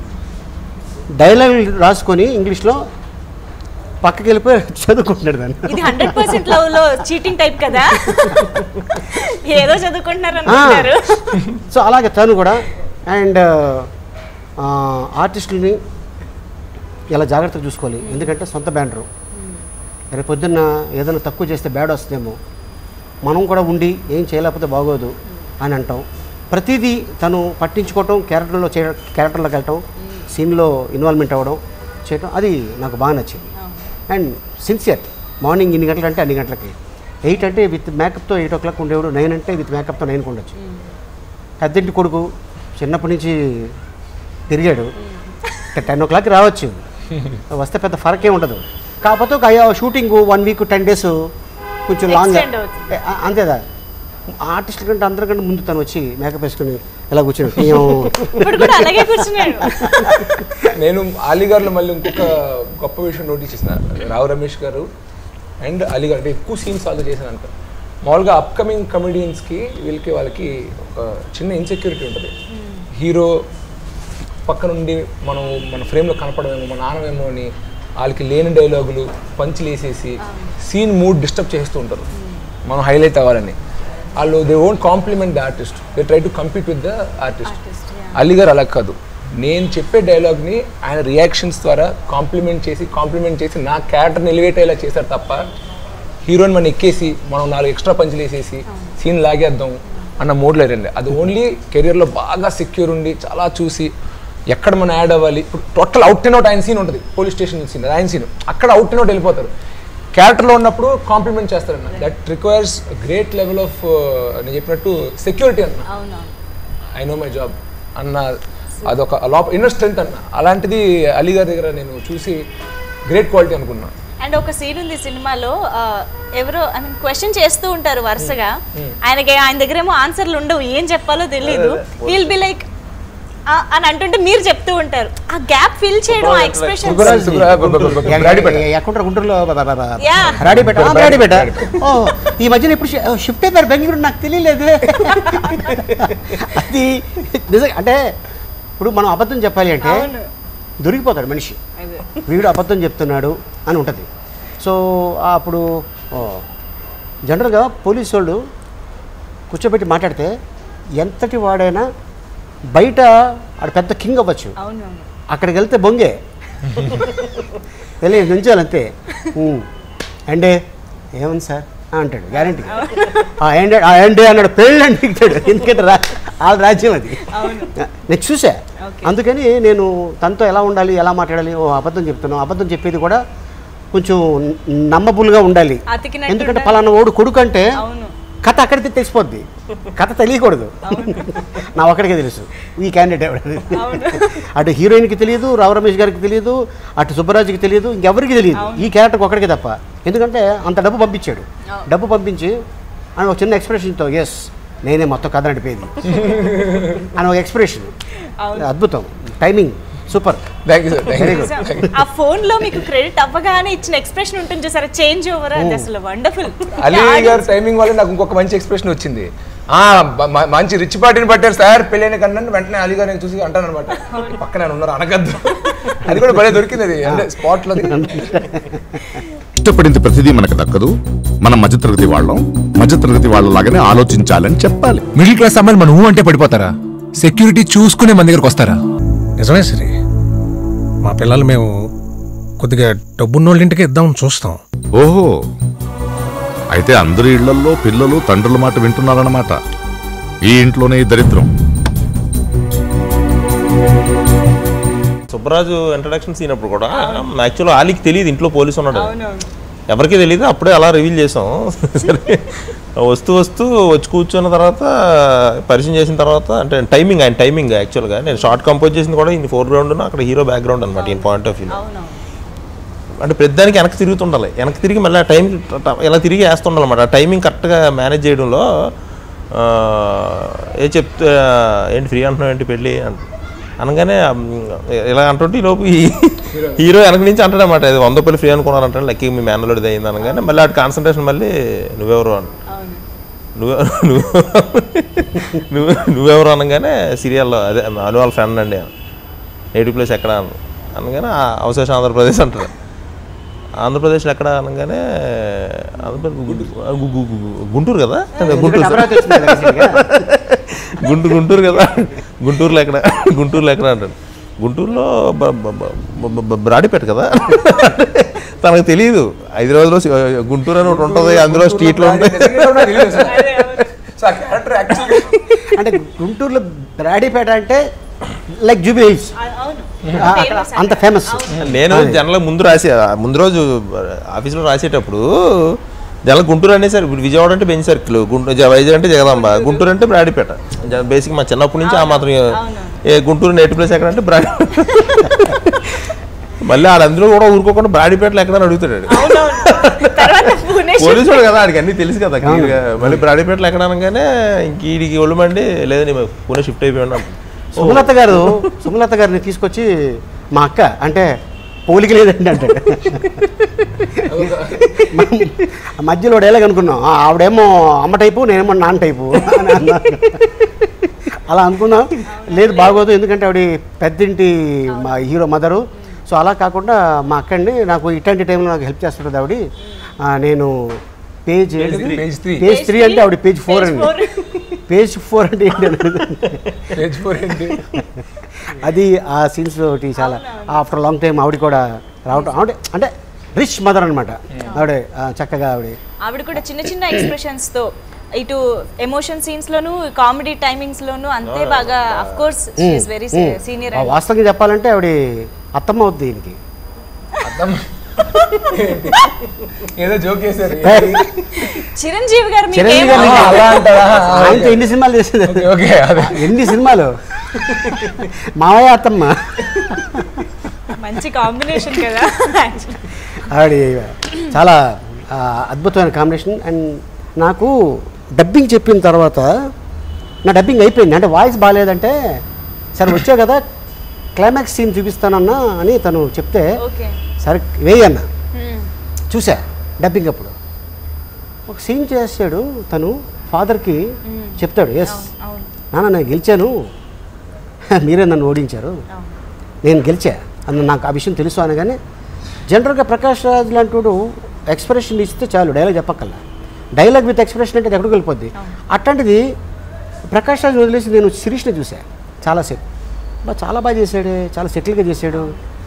డైలాగ్ రాసుకొని ఇంగ్లీష్లో పక్కకి వెళ్ళిపోయి చదువుకుంటున్నాడు దాన్ని ఇది హండ్రెడ్ పర్సెంట్ లవ్ లో చీటింగ్ టైప్ కదా ఏదో చదువుకుంటున్నారు ఆ, అనుకుంటారు సో అలాగే తను కూడా అండ్ ఆర్టిస్టులని ఇలా జాగ్రత్తగా చూసుకోవాలి ఎందుకంటే సొంత బ్యాండరు రేపు పొద్దున్న ఏదైనా తక్కువ చేస్తే బ్యాడ్ వస్తుందేమో మనం కూడా ఉండి ఏం చేయలేకపోతే బాగోదు అని అంటాం ప్రతిదీ తను పట్టించుకోవటం క్యారెక్టర్లో చే క్యారెక్టర్లోకి వెళ్ళటం సీన్లో ఇన్వాల్వ్మెంట్ అవ్వడం చేయటం అది నాకు బాగా నచ్చింది అండ్ సిన్సియర్ మార్నింగ్ ఇన్ని గంటలు అంటే అన్ని గంటలకి ఎయిట్ అంటే విత్ మేకప్తో ఎయిట్ ఓ క్లాక్ ఉండేవాడు నైన్ అంటే విత్ మేకప్తో నైన్కి ఉండొచ్చు పెద్దంటి కొడుకు చిన్నప్పటి నుంచి తిరిగాడు టెన్ ఓ క్లాక్ రావచ్చు వస్తే పెద్ద ఫరక్ ఏమి ఉండదు కాకపోతే ఒక shooting one week ten days కొంచెం లాంగ్ Extend అవుతుంది. అంతేదా ఆర్టిస్టుల కంటే అందరికంటే ముందు తను వచ్చి మేకప్ వేసుకుని ఇలా కూర్చొని "ఏం?" ఇప్పుడు కూడా అలాగే కూర్చున్నాడు నేను అలీగార్లో మళ్ళీ ఇంకొక గొప్ప విషయం నోటీస్ చేసిన రావు రమేష్ గారు అండ్ అలీగార్ అంటే ఎక్కువ సీన్స్ వాళ్ళతో చేశాను అనుకో మామూలుగా అప్కమింగ్ కమెడియన్స్కి వీళ్ళకి వాళ్ళకి ఒక చిన్న ఇన్సెక్యూరిటీ ఉంటుంది హీరో పక్క నుండి మనం మన ఫ్రేమ్లో కనపడమేమో మన ఆనమేమో అని వాళ్ళకి లేని డైలాగులు పంచులు వేసేసి సీన్ మూడ్ డిస్టర్బ్ చేస్తూ ఉంటారు మనం హైలైట్ అవ్వాలని వాళ్ళు they won't compliment the artist they try to compete with the artist Ali గారు అలా కాదు నేను చెప్పే డైలాగ్ని ఆయన రియాక్షన్స్ ద్వారా కాంప్లిమెంట్ చేసి కాంప్లిమెంట్ చేసి నా క్యారెక్టర్ని ఎలివేట్ అయ్యేలా చేశారు తప్ప హీరోని మనం ఎక్కేసి మనం నాలుగు ఎక్స్ట్రా పంచులు వేసేసి సీన్ లాగేద్దాం అన్న మోడ్లో రండి అది ఓన్లీ కెరియర్లో బాగా సెక్యూర్ ఉండి చాలా చూసి ఎక్కడ మనం యాడ్ అవ్వాలి ఇప్పుడు టోటల్ అవుట్ అండ్ అవుట్ ఆయన సీన్ ఉంటుంది పోలీస్ స్టేషన్ సీన్ ఆయన సీన్ అక్కడ అవుట్ అండ్ అవుట్ వెళ్ళిపోతారు క్యారెక్టర్లో ఉన్నప్పుడు కాంప్లిమెంట్ చేస్తారన్న that requires great level of నేను చెప్పినట్టు సెక్యూరిటీ అన్న అవునవును ఐ నో మై జాబ్ అన్న అదొక లోప ఇన్నర్ స్ట్రెంత్ అన్న అలాంటిది అలీ గారి దగ్గర నేను చూసి గ్రేట్ క్వాలిటీ అనుకున్నా అండ్ ఒక సీన్ ఉంది సినిమాలో ఆ, ఎవరో ఐ మీన్ క్వశ్చన్ చేస్తూ ఉంటారు వరుసగా ఆయనకి ఆయన దగ్గర ఏమో ఆన్సర్లు ఉండవు ఏం చెప్పాలో తెలియదు విల్ బి లైక్ అని అంటుంటే మీరు చెప్తూ ఉంటారు ఆ గ్యాప్ ఫిల్ చేయడం ఆ ఎక్స్ప్రెషన్ సుబ్బరాజ్ రాడిపేట. ఎక్కడ గుంటూరులో బ- బ- బ- Yeah. రాడిపేట ఆ, రాడిపేట ఓ ఈ మధ్యన ఇప్పుడు షి- షిఫ్ట్ అయిపోయారు బెంగళూరు నాకు తెలియలేదు అది నిజంగా అంటే ఇప్పుడు మనం అబద్ధం చెప్పాలి అంటే అవును. దొరికిపోతాడు మనిషి వీడు అబద్ధం చెప్తున్నాడు అని ఉంటుంది సో ఆ అప్పుడు ఓ, జనరల్గా పోలీసు వాళ్ళు కూర్చోబెట్టి మాట్లాడితే ఎంతటి వాడైనా బయట ఆడ పెద్ద కింగ్ అవ్వచ్చు అవునవును అక్కడికి వెళ్తే బొంగే వెళ్ళి నుంచోాలి అంతే "ఉమ్. అండే ఏముంది సార్ ఆ అంటాడు గ్యారంటీ ఆ ఎండే ఆ ఎండే అన్నాడు పెళ్ళి అని దిగుతాడు ఎందుకంటే రా వాళ్ళ రాజ్యం అది నేను చూసా అందుకని నేను తనతో ఎలా ఉండాలి ఎలా మాట్లాడాలి ఓ అబద్ధం చెప్తున్నాను అబద్ధం చెప్పేది కూడా కొంచెం నమ్మబుల్గా ఉండాలి అతికినట్టు ఎందుకంటే ఉండాలి. పలానా ఓడు కొడుకు అంటే అవును కథ అక్కడితే తెలిసిపోద్ది కథ తెలియకూడదు నా ఒక్కడికే తెలుసు ఈ క్యాండిడేట్ ఎవడని అటు హీరోయిన్కి తెలియదు రావు రమేష్ గారికి తెలియదు అటు సుబ్బరాజుకి తెలియదు ఇంకెవరికి తెలియదు ఈ క్యారెక్టర్కి ఒక్కడికే తప్ప ఎందుకంటే అంత డబ్బు పంపించాడు డబ్బు పంపించి అని ఒక చిన్న ఎక్స్ప్రెషన్తో ఎస్ నేనే మొత్తం కథ నడిపేది అని ఒక ఎక్స్ప్రెషన్ అద్భుతం timing super thank you sir thank you ఆ ఫోన్ లో మీకు క్రెడిట్ అవ్వగానే ఇచ్చిన ఎక్స్ప్రెషన్ ఉంటుంది చూసారా చేంజ్ ఓవర్ అది అసలు వండర్ఫుల్ అలీ గారు టైమింగ్ వల్ల నాకు ఇంకొక మంచి ఎక్స్ప్రెషన్ వచ్చింది ఆ బ- మ- మంచి రిచ్ పార్టీని పట్టారు సార్ పెళ్ళైన కన్నా వెంటనే అలీ గారు నేను చూసి అంటాను అనమాట పక్కన ఆయన ఉన్నారు అనగద్దు అది కూడా భలే దొరికింది అది అంటే స్పాట్ లో ఇష్టపడింది ప్రతిదీ మనకు దక్కదు మనం మధ్యతరగతి వాళ్ళం మధ్యతరగతి వాళ్ళలాగానే ఆలోచించాలని చెప్పాలి మిడిల్ క్లాస్ అమ్మాయిలు మనం ఊ అంటే పడిపోతారా సెక్యూరిటీ చూసుకునే మన దగ్గరకు వస్తారా నిజమే సరే మా పిల్లలు మేము కొద్దిగా డబ్బున్నోళ్ళ ఇంటికి ఇద్దామని చూస్తాం ఓహో అయితే అందరి ఇళ్లల్లో పిల్లలు తండ్రుల మాట వింటున్నారన్నమాట ఈ ఇంట్లోనే ఈ దరిద్రం సుబ్బరాజు ఇంట్రడక్షన్ సీన్ అప్పుడు కూడా యాక్చువల్ ఆలీకి తెలియదు ఇంట్లో పోలీసు ఉన్నాడు ఎవరికీ తెలియదు అప్పుడే అలా రివీల్ చేసాం సరే వస్తూ వస్తూ వచ్చి కూర్చున్న తర్వాత పరిచయం చేసిన తర్వాత అంటే టైమింగ్ ఆయన టైమింగ్ యాక్చువల్గా నేను షార్ట్ కంపోజ్ చేసింది కూడా ఈయన ఫోర్ గ్రౌండ్ అక్కడ హీరో బ్యాక్గ్రౌండ్ అనమాట ఈయన పాయింట్ ఆఫ్ వ్యూ అంటే ప్రతిదానికి వెనక్కి తిరుగుతుండాలి వెనక్కి తిరిగి మళ్ళీ ఆ టైం ఇలా తిరిగి వేస్తుండాలి అనమాట ఆ టైమింగ్ కరెక్ట్గా మేనేజ్ చేయడంలో ఆ, ఏ చెప్తే ఏంటి ఫ్రీ అంటున్నావు ఏంటి పెళ్ళి అంట అనగానే ఆ, ఇలా అంటుంటే ఈ లోపు ఈ హీరో వెనక నుంచి అంటాడు అనమాట ఇది వంద రూపాయలు ఫ్రీ అనుకున్నారు అంటాడు లక్కీ మీ మేనలోడిది అయింది అనగానే మళ్ళీ అటు కాన్సన్ట్రేషన్ మళ్ళీ నువ్వెవరు అని నువ్వు నువ్వు నువ్వు నువ్వెవరు అనగానే సీరియల్లో అదే అను వాళ్ళ ఫ్రెండ్ అండి నేటివ్ ప్లేస్ ఎక్కడ అన్న అనగానే ఆ అవశేషం ఆంధ్రప్రదేశ్ అంటారు ఆంధ్రప్రదేశ్లో ఎక్కడ అనగానే ఆంధ్రప్రదేశ్ గు- గు- గు- గు- గుంటూరు కదా గుంటూరు అమరావతి వచ్చింది కదా recentగా. గుంటూరు గుంటూరు కదా గుంటూరులో ఎక్కడ గుంటూరులో ఎక్కడ అంటాడు గుంటూరులో బ- బ- బ- బ- బ- బ్రాడిపేట కదా తనకు తెలియదు హైదరాబాద్లో సి- గుంటూరు అని ఒకటి ఉంటుంది అందులో స్ట్రీట్లో ఉంటాయి సో ఆ క్యారెక్టర్ యాక్చువల్గా అంటే గుంటూరులో బ్రాడీపేట అంటే లైక్ జూబీ హిల్స్ అవును ఆ, అక్కడ అంత ఫేమస్ నేను జనరల్ ముందు రాసే ముందు రోజు ఆఫీస్లో రాసేటప్పుడు జనరల్ గుంటూరు అనేసారు ఇప్పుడు విజయవాడ అంటే బెంచ్ సర్కిల్ గుంటూరు జ- వైజాగ్ అంటే జగదాంబ గుంటూరు అంటే బ్రాడిపేట బేసిక్ మా చిన్నప్పటి నుంచి ఆ మాత్రం ఏ గుంటూరు నేటివ్ ప్లేస్ ఎక్కడ అంటే బ్రాడి మళ్ళీ వాళ్ళందరూ కూడా ఊరుకోకుండా బ్రాడిపేటలో ఎక్కడ అని అడుగుతాడు తర్వాత పుణే పోలీసుడు కదా ఆడికి అన్ని తెలుసు కదా clear గా. మళ్ళీ బ్రాడిపేటలో ఎక్కడ అనగానే ఇంక వీడికి ఒళ్ళమండి లేదని మేము పూణే షిఫ్ట్ అయిపోయి ఉన్నాం సుమలత గారు సుమలత గారిని తీసుకొచ్చి మా అక్క అంటే పోలిక లేదండి అంటే మధ్యలో డైలాగ్ అనుకున్నాం ఆ, ఆవిడేమో అమ్మ టైపు నేనేమో నాన్న టైపు అని అన్నారు. అలా అనుకున్నాం లేదు బాగోదు ఎందుకంటే ఆవిడ పెద్దింటి మా హీరో మదరు సో అలా కాకుండా మా అక్కండి నాకు ఇట్లాంటి టైంలో నాకు హెల్ప్ చేస్తుంటుంది ఆవిడ ఆ, నేను page Page three. Page three అంటే ఆవిడ పేజ్ ఫోర్ Page అండి four. పేజ్ ఫోర్ అంటే ఏంటి అని పేజ్ ఫోర్ ఏంటి అది ఆ సీన్స్ ఒకటి చాలా ఆఫ్టర్ లాంగ్ టైం ఆవిడ కూడా రావటం ఆవిడ అంటే రిచ్ మదర్ అనమాట ఆవిడ ఆ, చక్కగా ఆవిడ ఆవిడ కూడా చిన్న చిన్న ఎక్స్ప్రెషన్స్ తో ఇటు ఎమోషన్ సీన్స్ లోను కామెడీ టైమింగ్స్ లోను అంతే బాగా of course she's very senior ఆ, వాస్తవంగా చెప్పాలంటే ఆవిడ అత్తమ్మ అవుద్ది దీనికి అర్థం ఏంటి? ఏదో జోక్ చేశారు చిరంజీవి గారు మీకు చిరంజీవి ఏం- గారు ఆ, అలా అంటారా ఆయనతో ఎన్ని సినిమాలు చేసింది ఓకే ఓకే అదే ఎన్ని సినిమాలు మావయ్య అత్తమ్మ మంచి కాంబినేషన్ కదా ఆవిడ చాలా ఆ, అద్భుతమైన కాంబినేషన్ అండ్ నాకు డబ్బింగ్ చెప్పిన తర్వాత నా డబ్బింగ్ అయిపోయింది అంటే వాయిస్ బాగాలేదంటే సరే వచ్చావు కదా క్లైమాక్స్ సీన్ చూపిస్తానన్నా అని తను చెప్తే ఓకే సరే వేయన్న చూసా డబ్బింగ్ అప్పుడు ఒక సీన్ చేసాడు తను ఫాదర్కి చెప్తాడు ఎస్ అవును నాన్న నేను గెలిచాను మీరే నన్ను ఓడించారు నేను గెలిచా అన్న నాకు ఆ విషయం తెలుసు అనగానే జనరల్గా ప్రకాష్ రాజ్ లాంటి వాడు ఎక్స్ప్రెషన్ ఇస్తే చాలు డైలాగ్ చెప్పక్కల్లా డైలాగ్ విత్ ఎక్స్ప్రెషన్ అంటే అది ఎక్కడికి వెళ్ళిపోద్ది అట్లాంటిది ప్రకాష్ రాజ్ వదిలేసి నేను శిరీష్ని చూసా చాలాసేపు బా చాలా బాగా చేశాడే చాలా సెటిల్గా చేశాడు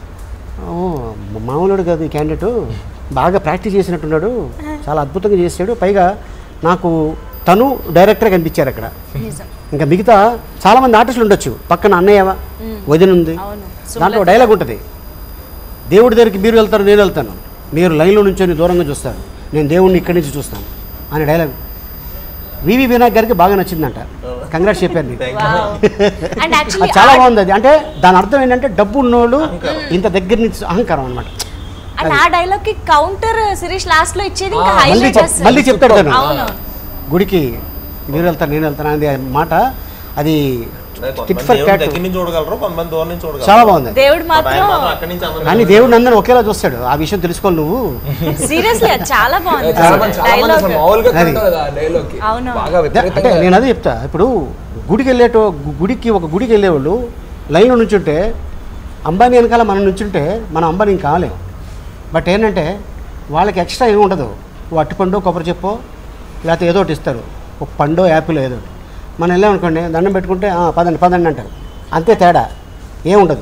ఓ మామూలుడు కాదు ఈ క్యాండిడేట్ బాగా ప్రాక్టీస్ చేసినట్టున్నాడు చాలా అద్భుతంగా చేశాడు పైగా నాకు తను డైరెక్టర్గా కనిపించారు అక్కడ నిజం ఇంకా మిగతా చాలా మంది ఆర్టిస్టులు ఉండొచ్చు పక్కన అన్నయ్య వదిన ఉంది అవును. దాంట్లో డైలాగ్ ఉంటుంది దేవుడి దగ్గరికి మీరు వెళ్తారు నేను వెళ్తాను మీరు లైన్లో నుంచొని దూరంగా చూస్తారు నేను దేవుడిని ఇక్కడి నుంచి చూస్తాను అనే డైలాగ్ వివి వినాయక్ గారికి బాగా నచ్చిందంట కంగ్రాట్స్ చెప్పారు నీకు అండ్ యాక్చువల్లీ అది చాలా బాగుంది అది అంటే దాని అర్థం ఏంటంటే డబ్బు ఉన్నోళ్ళు ఇంత దగ్గర నుంచి అహంకారం అనమాట అండ్ ఆ డైలాగ్ కి కౌంటర్ శిరీష్ లాస్ట్ లో ఇచ్చేది ఇంకా మళ్ళీ హైలైట్ చెప్- మళ్ళీ చెప్తాడు తను అవును గుడికి మీరు వెళ్తారు నేను వెళ్తాను అనేది మాట అది టిట్ ఫర్ క్యాట్ దగ్గర నుంచి చూడగలరు కొంతమంది దూరం నుంచి చూడగలరు చాలా బాగుంది దేవుడు ఆయన మాత్రం మాత్రం అక్కడి నుంచి అందరూ కానీ దేవుడిని అందరూ ఒకేలా చూస్తాడు ఆ విషయం తెలుసుకోవాలి నువ్వు సీరియస్లీ చాలా బాగుంది చాలా మంది చాలా మంది డైలాగ్ అసలు మామూలుగా అది. కడతారు కదా డైలాగ్ కి అవును. బాగా అంటే విపరీతంగా నేను అదే చెప్తా ఇప్పుడు గుడికి వెళ్ళేటో గు- గుడికి ఒక గుడికి వెళ్ళేవాళ్ళు లైన్లో నుంచుంటే అంబానీ వెనకాల మనం నుంచుంటే మనం అంబానీ కాలేము బట్ ఏంటంటే వాళ్ళకి ఎక్స్ట్రా ఏమి ఉండదు ఓ అట్టుపండు కొబ్బరి చెప్పో లేకపోతే ఏదో ఒకటి ఇస్తారు ఒక పండో యాపిల్ ఏదో ఒకటి మనం వెళ్ళామనుకోండి దండం పెట్టుకుంటే "ఆ, పదండి పదండి అంటారు అంతే తేడా ఏముండదు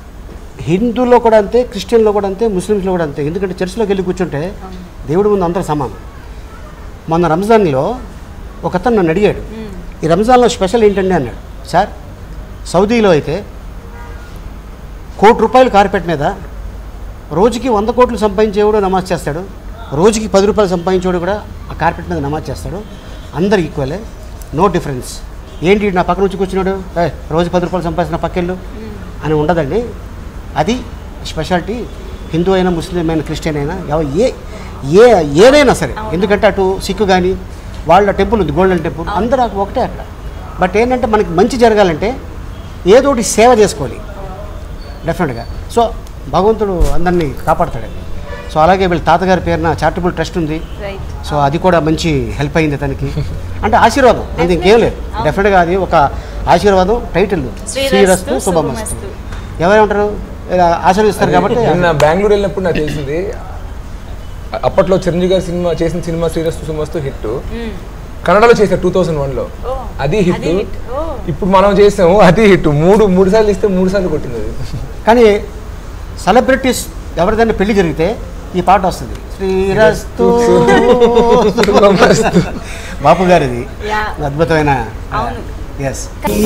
హిందూలో కూడా అంతే క్రిస్టియన్లో కూడా అంతే ముస్లిమ్స్లో కూడా అంతే ఎందుకంటే చర్చిలోకి వెళ్ళి కూర్చుంటే దేవుడి ముందు అందరూ సమానం మొన్న రంజాన్లో ఒక అతను నన్ను అడిగాడు ఈ రంజాన్లో స్పెషల్ ఏంటండి అన్నాడు సార్ సౌదీలో అయితే కోటి రూపాయలు కార్పెట్ మీద రోజుకి వంద కోట్లు సంపాదించేవాడు నమాజ్ చేస్తాడు రోజుకి పది రూపాయలు సంపాదించేవాడు కూడా ఆ కార్పెట్ మీద నమాజ్ చేస్తాడు అందరు ఈక్వలే నో డిఫరెన్స్ ఏంటి వీడు నా పక్కన వచ్చి కూర్చున్నాడు ఏ రోజు పది రూపాయలు సంపాదించిన పక్కెళ్ళు అని ఉండదండి అది స్పెషాలిటీ హిందూ అయినా ముస్లిం అయినా క్రిస్టియన్ అయినా ఎవ- ఏ ఏ ఏదైనా సరే ఎందుకంటే అటు సిక్కు కానీ వాళ్ళ టెంపుల్ ఉంది గోల్డెన్ టెంపుల్ అందరూ ఒకటే అక్కడ బట్ ఏంటంటే మనకి మంచి జరగాలంటే ఏదో ఒకటి సేవ చేసుకోవాలి డెఫినెట్గా సో భగవంతుడు అందరినీ కాపాడతాడండి సో అలాగే వీళ్ళ తాతగారి పేరున చారిటబుల్ ట్రస్ట్ ఉంది రైట్ సో అది కూడా మంచి హెల్ప్ అయింది తనకి అంటే ఆశీర్వాదం అది ఇంకేం లేదు డెఫినెట్గా అది ఒక ఆశీర్వాదం టైటిల్ శ్రీరస్తు శ్రీరస్తు శుభమస్తు శుభమస్తు. ఎవరేమంటారు ఇలా ఆశీర్వదిస్తారు కాబట్టి నిన్న బెంగళూరు వెళ్ళినప్పుడు నాకు తెలిసింది అప్పట్లో చిరంజీవి గారి సినిమా చేసిన సినిమా శ్రీరస్తు సుమస్తు హిట్ కన్నడలో చేశారు టూ థౌసండ్ వన్లో అది హిట్ అది hit. ఓ. ఇప్పుడు మనం చేసాము అది హిట్ మూడు మూడు సార్లు ఇస్తే మూడు సార్లు కొట్టింది అది కానీ సెలబ్రిటీస్ ఎవరిదైనా పెళ్లి జరిగితే ఈ పాట వస్తుంది శ్రీరస్తు శుభమస్తు. బాపు గారిది యా అద్భుతమైన అవును ఎస్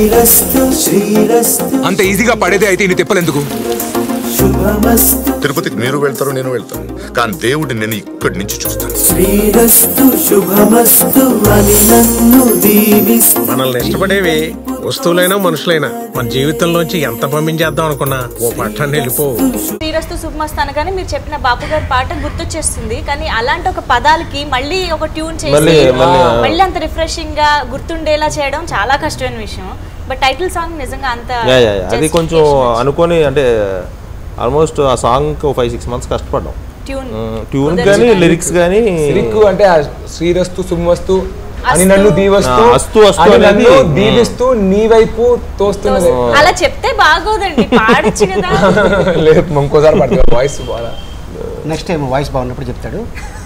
అంత ఈజీగా పడేదే అయితే ఇన్ని తిప్పలెందుకు తిరుపతికి మీరు వెళ్తారు నేను వెళ్తాను కానీ దేవుడిని నేను ఇక్కడి నుంచి చూస్తాను శ్రీరస్తు శుభమస్తు అని నన్ను దీవిస్తు మనల్ని ఇష్టపడేవి వస్తువులైనా మనుషులైనా మన జీవితంలోంచి ఎంత పంపించేద్దాం అనుకున్నా ఓ పట్టాన్ని వెళ్ళిపోవు శ్రీరస్తు శుభమస్తు అనగానే మీరు చెప్పిన బాపు గారి పాట గుర్తొచ్చేస్తుంది కానీ అలాంటి ఒక పదాలకి మళ్ళీ ఒక ట్యూన్ చేసి మళ్ళీ- మళ్ళీ, ఆ. మళ్ళీ అంత రిఫ్రెషింగ్ గా గుర్తుండేలా చేయడం చాలా కష్టమైన విషయం బట్ టైటిల్ సాంగ్ నిజంగా అంత యా యా యా. అది కొంచెం justification అనుకొని అంటే ఆల్మోస్ట్ ఆ సాంగ్ ఫైవ్ సిక్స్ మంత్స్ కష్టపడ్డాం ట్యూన్ ట్యూన్ కానీ లిరిక్స్ కానీ సిరిక్కు అంటే ఆ శ్రీరస్తు సుమస్తు అని అస్తు. నన్ను దీవస్తూ ఆ, అస్తు, అస్తు అని అనేది, నన్ను మ్. దీవిస్తూ నీ వైపు తోస్తున్నది అలా చెప్తే బాగోదండి పాడొచ్చు కదా లేదు ఇంకోసారి పడుతుంది వాయిస్ బాగా నెక్స్ట్ టైం వాయిస్ బాగున్నప్పుడు చెప్తాడు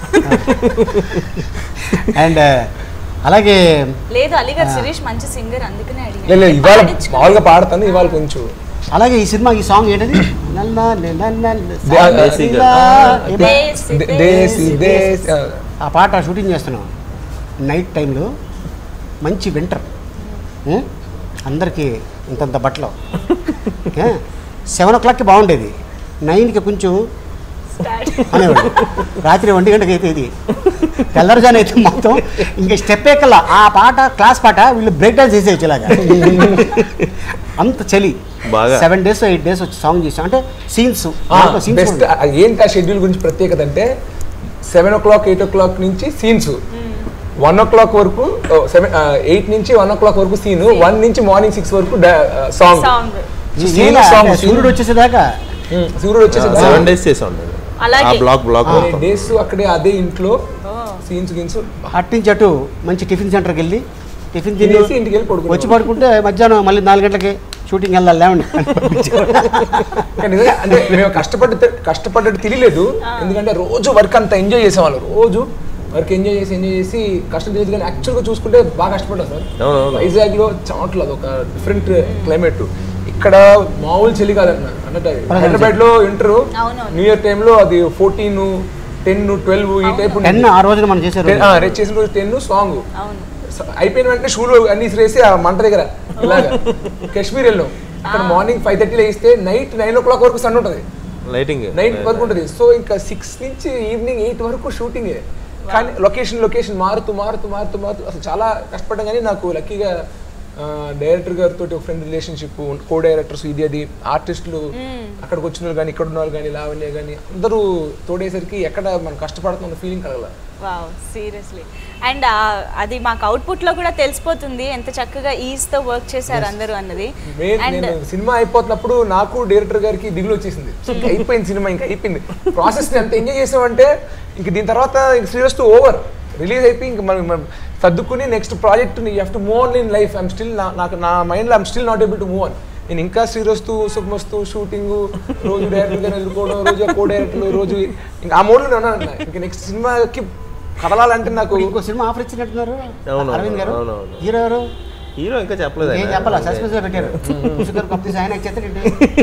అండ్ అలాగే లేదు అలీగారు శిరీష్ మంచి సింగర్ అందుకనే లేదు, అడిగాను లేదు ఇవాళ పాడించుకో. మామూలుగా పాడతాను ఇవాళ కొంచెం అలాగే ఈ సినిమా ఈ సాంగ్ ఏంటది నల్ల నల్ల దే- ఆ, ఇలా ఏమో- దేశీ, దే- దేశీ దేశీ ఆ, ఆ పాట షూటింగ్ చేస్తున్నాం నైట్ టైంలో మంచి వింటర్ అందరికీ ఇంతంత బట్టలు సెవెన్ ఓ క్లాక్కి బాగుండేది నైన్కి కొంచెం అనేవాడు రాత్రి ఒంటి గంటకి అయితే ఇది తెల్లరుజాను అయితే మొత్తం ఇంకా స్టెప్ ఎక్కల ఆ పాట క్లాస్ పాట వీళ్ళు బ్రేక్ డాన్స్ చేసేయచ్చు ఇలాగా అంత చలి బాగా. సెవెన్ డేస్ ఎయిట్ డేస్ వచ్చి సాంగ్ చేసాం అంటే సీన్స్ బెస్ట్ ఏంటి ఆ షెడ్యూల్ గురించి ప్రత్యేకత అంటే seven o'clock eight o'clock నుంచి సీన్స్ వన్ ఓ క్లాక్ వరకు సెవెన్ ఎయిట్ నుంచి వన్ ఓ క్లాక్ వరకు సీన్ వన్ నుంచి మార్నింగ్ సిక్స్ వరకు సాంగ్ సాంగ్ సీన్ సాంగ్ సూర్యుడు వచ్చేసేదాకా సూర్యుడు వచ్చేసి సెవెన్ డేస్ చేసాం నేను. ఆ అలాగే. బ్లాక్ బ్లాక్ మొత్తం డేస్ అక్కడే అదే ఇంట్లో సీన్స్ గీన్స్ అట్నుంచి అటు మంచి టిఫిన్ సెంటర్కి వెళ్ళి టిఫిన్ తిని తినేసి ఇంటికి వెళ్ళి పడుకునేవాళ్ళం. వచ్చి పడుకుంటే మధ్యాహ్నం మళ్ళీ నాలుగు గంటలకి షూటింగ్ వెళ్ళాలి లేవండి కానీ నిజంగా అంటే మేము కష్టపడి కష్టపడ్డట్టు తెలియలేదు ఎందుకంటే రోజు వర్క్ అంత ఎంజాయ్ చేసేవాళ్ళు రోజు వర్క్ ఎంజాయ్ చేసి ఎంజాయ్ చేసి కష్టం చేసి కానీ యాక్చువల్గా చూసుకుంటే బాగా కష్టపడ్డాం సార్ అవునవును. వైజాగ్లో చెమటలు అదొక డిఫరెంట్ క్లైమేట్ ఇక్కడ మామూలు చలి కాదన్న అన్నట్టు హైదరాబాద్ లో ఇంటర్ అవునవును. న్యూ ఇయర్ టైంలో అది ఫోర్టీన్ టెన్ ట్వెల్వ్ ఈ టైప్ టెన్ ఆ రోజున మనం చేశారు రేపు చేసిన రోజు టెన్ సాంగ్ అవును అయిపోయిన వెంటనే షూలు అన్ని ఇసిరేసి ఆ మంట దగ్గర ఇలాగా కాశ్మీర్ వెళ్ళాం అక్కడ మార్నింగ్ ఫైవ్ థర్టీలో వేస్తే నైట్ నైన్ ఓ క్లాక్ వరకు సన్ ఉంటుంది లైటింగ్ నైట్ వరకు ఉంటుంది సో ఇంకా సిక్స్ నుంచి ఈవినింగ్ ఎయిట్ వరకు షూటింగ్ కానీ లొకేషన్ లొకేషన్ మారుతూ మారుతూ మారుతూ మారుతూ అసలు చాలా కష్టపడ్డాం కానీ నాకు లక్కీగా డైరెక్టర్ గారితో ఒక ఫ్రెండ్ రిలేషన్షిప్ కో డైరెక్టర్స్ ఇది అది ఆర్టిస్టులు అక్కడికి వచ్చిన వాళ్ళు కానీ ఇక్కడ ఉన్న వాళ్ళు కానీ లావణ్య కానీ అందరూ తోడేసరికి ఎక్కడ మనం కష్టపడుతున్న ఫీలింగ్ కలగల వావ్ సీరియస్లీ అండ్ అది మాకు అవుట్పుట్ లో కూడా తెలిసిపోతుంది ఎంత చక్కగా ఈజ్ తో వర్క్ చేశారు అందరూ అన్నది మెయిన్ అండ్ నేను సినిమా అయిపోతున్నప్పుడు నాకు డైరెక్టర్ గారికి దిగులు వచ్చేసింది ఇంకా అయిపోయింది సినిమా ఇంకా అయిపోయింది ప్రాసెస్ ఎంత ఎంజాయ్ చేసామంటే ఇంక దీని తర్వాత ఇంక శ్రీరస్తు ఓవర్ రిలీజ్ అయిపోయి ఇంక మనం మనం సర్దుకుని next project you have to move on in life I'm still నాకు నా మైండ్లో I'm still not able to move on నేను ఇంకా శ్రీరస్తు సుఖమస్తు షూటింగ్ రోజు డైరెక్టర్ గారు ఎదుర్కోవడం రోజు కో డైరెక్టర్ రోజు ఇంకా ఆ మోడ్లో ఉన్నాను ఇంకా నెక్స్ట్ సినిమాకి కదలాలంటే నాకు ఇంకో సినిమా ఆఫర్ ఇచ్చినట్టున్నారు అవును, అరవింద్ గారు అవును, అవును. హీరో ఎవరు హీరో ఇంకా చెప్పలేదు ఏం ఆయన. చెప్పాలా సస్పెన్స్ లో పెట్టారు పుష్కర్ కంపెనీస్ ఆయన చేస్తాడండి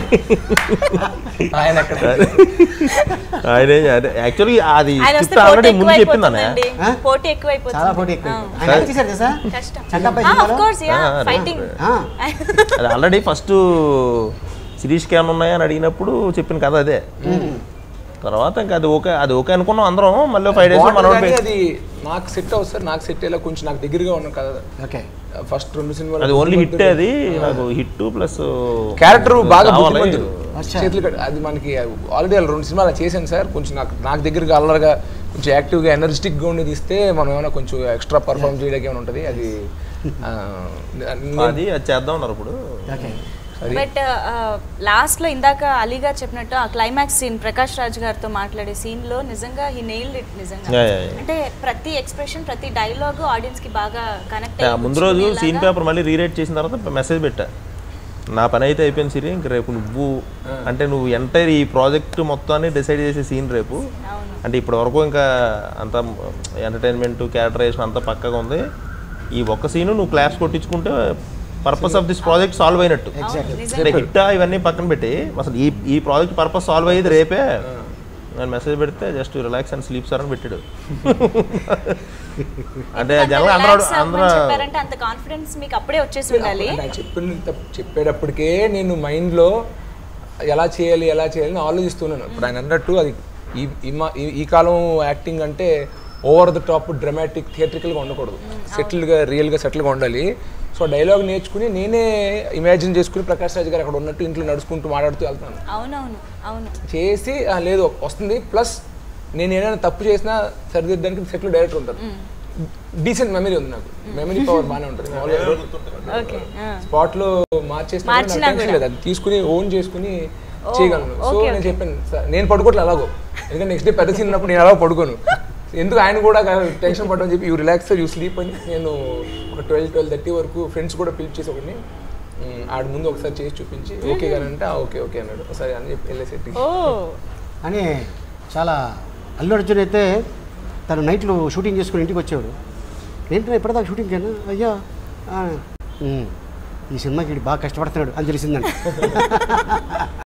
ఆయన అక్కడ ఆయనే యాక్చువల్లీ అది ఆయన వస్తే స్క్రిప్ట్ పోటీ ఆల్రెడీ ముందు చెప్పిందానే ఎక్కువైపోతుందండి ఆ? పోటీ ఎక్కువైపోతుంది చాలా పోటీ ఎక్కువ ఆ. ఆయన యాక్ట్ చేశారు తెలుసా కష్టం చండబ్బాయి ఆఫ్ సినిమాలో? కోర్స్ యా ఆ, ఫైటింగ్ ఆ, అది ఆల్రెడీ ఫస్ట్ సిరీస్కి ఏమైనా ఉన్నాయని అడిగినప్పుడు చెప్పిన కథ అదే తర్వాత ఇంకా అది ఓకే అది ఓకే అనుకున్నాం అందరం మళ్ళీ ఫైవ్ డేస్ బాగుంటుంది మనం కానీ అది నాకు సెట్ అవుతుంది సార్ నాకు సెట్ అయ్యేలా కొంచెం నాకు దగ్గరగా ఉన్నాను కదా ఓకే ఫస్ట్ రెండు సినిమాలు అది ఓన్లీ హిట్ అది నాకు హిట్ ప్లస్ క్యారెక్టర్ బాగా కావాలి. బుద్ధిమంతుడు అచ్చా. చేతులు కట్- అది మనకి ఆల్రెడీ రెండు సినిమాలు చేశాను సార్ కొంచెం నాకు నాకు దగ్గరగా అల్లరిగా కొంచెం యాక్టివ్గా ఎనర్జెటిక్గా ఉండేది ఇస్తే మనం ఏమైనా కొంచెం ఎక్స్ట్రా పర్ఫార్మ్ చేయడానికి ఏమైనా ఉంటుంది అది ఆ, నేను- అది అది చేద్దాం ఉన్నారు ఇప్పుడు ఓకే అది బట్ లాస్ట్ లో ఇందాక అలీగా చెప్పినట్టు ఆ క్లైమాక్స్ సీన్ ప్రకాష్ రాజ్ గారితో మాట్లాడే సీన్ లో నిజంగా హీ నెయిల్డ్ ఇట్ నిజంగా Yeah, yeah, yeah. అంటే ప్రతి ఎక్స్ప్రెషన్ ప్రతి డైలాగ్ ఆడియన్స్ కి బాగా కనెక్ట్ ఆ ముందు రోజు సీన్ పేపర్ మళ్ళీ రీరైట్ చేసిన తర్వాత మెసేజ్ పెట్టా నా పని అయితే అయిపోయింది సిరి ఇంక రేపు నువ్వు అంటే నువ్వు ఎంటైర్ ఈ ప్రాజెక్ట్ మొత్తాన్ని డిసైడ్ చేసే సీన్ రేపు అంటే ఇప్పటి వరకు ఇంకా అంత ఎంటర్టైన్మెంట్ క్యారెక్టరైజేషన్ అంతా పక్కగా ఉంది ఈ ఒక్క సీను నువ్వు క్లాప్స్ కొట్టించుకుంటే purpose of this project solve అయినట్టు అంటే హిట్ ఇవన్నీ పక్కన పెట్టి అసలు ఈ ఈ ప్రాజెక్ట్ పర్పస్ సాల్వ్ అయ్యేది రేపే నేను మెసేజ్ పెడితే just relax and sleep sir అని పెట్టాడు అంటే జనరల్ అందరూ అందరూ చెప్పారంటే అంత కాన్ఫిడెన్స్ మీకు అప్పుడే వచ్చేసి ఉండాలి అంటే ఆయన చెప్పిన తప్ప- చెప్పేటప్పటికే నేను మైండ్లో ఎలా చేయాలి ఎలా చేయాలి అని ఆలోచిస్తున్నాను ఇప్పుడు ఆయన అన్నట్టు అది ఈ ఈ మా- ఈ- ఈ కాలం యాక్టింగ్ అంటే ఓవర్ ద టాప్ డ్రమాటిక్ థియేట్రికల్గా ఉండకూడదు సెటిల్గా రియల్గా సెటిల్గా ఉండాలి సో డైలాగ్ నేర్చుకుని నేనే ఇమాజిన్ చేసుకుని ప్రకాష్ రాజ్ గారు అక్కడ ఉన్నట్టు ఇంట్లో నడుచుకుంటూ మాట్లాడుతూ వెళ్తాను అవునవును అవును చేసి "ఆ, లేదు వస్తుంది ప్లస్ నేను ఏదైనా తప్పు చేసినా సరిదిద్దడానికి సెట్లో డైరెక్టర్ ఉంటారు డీసెంట్ మెమరీ ఉంది నాకు మెమరీ పవర్ బాగానే ఉంటుంది ఓకే స్పాట్ లో మార్చేసిన మార్చినా టెన్షన్ కూడా. లేదు అది తీసుకుని ఓన్ చేసుకుని ఓ, చేయగలను సో ఓకే, నేను ఓకే. చెప్పాను "సార్, నేను పడుకోవట్లే అలాగో ఎందుకంటే నెక్స్ట్ డే పెద్ద సీన్ ఉన్నప్పుడు నేను అలా పడుకోను ఎందుకు ఆయన కూడా టెన్షన్ పడమని చెప్పి యూ రిలాక్స్ యూ స్లీప్ అని నేను ఒక ట్వెల్వ్ ట్వెల్వ్ థర్టీ వరకు ఫ్రెండ్స్ కూడా పిలిచేసి ఒకటి ఆడ ముందు ఒకసారి చేసి చూపించి ఓకే గారు అంటే ఓకే ఓకే అన్నాడు ఒకసారి అని చెప్పి వెళ్ళేసేటి ఓ అని చాలా అల్లు అర్జున్ అయితే తను నైట్లు షూటింగ్ చేసుకుని ఇంటికి వచ్చేవాడు ఏంటంటే ఇప్పటిదాకా షూటింగ్ అయినా అయ్యా ఆ, ఉమ్, ఈ సినిమాకి వీడు బాగా కష్టపడుతున్నాడు అని తెలిసిందండి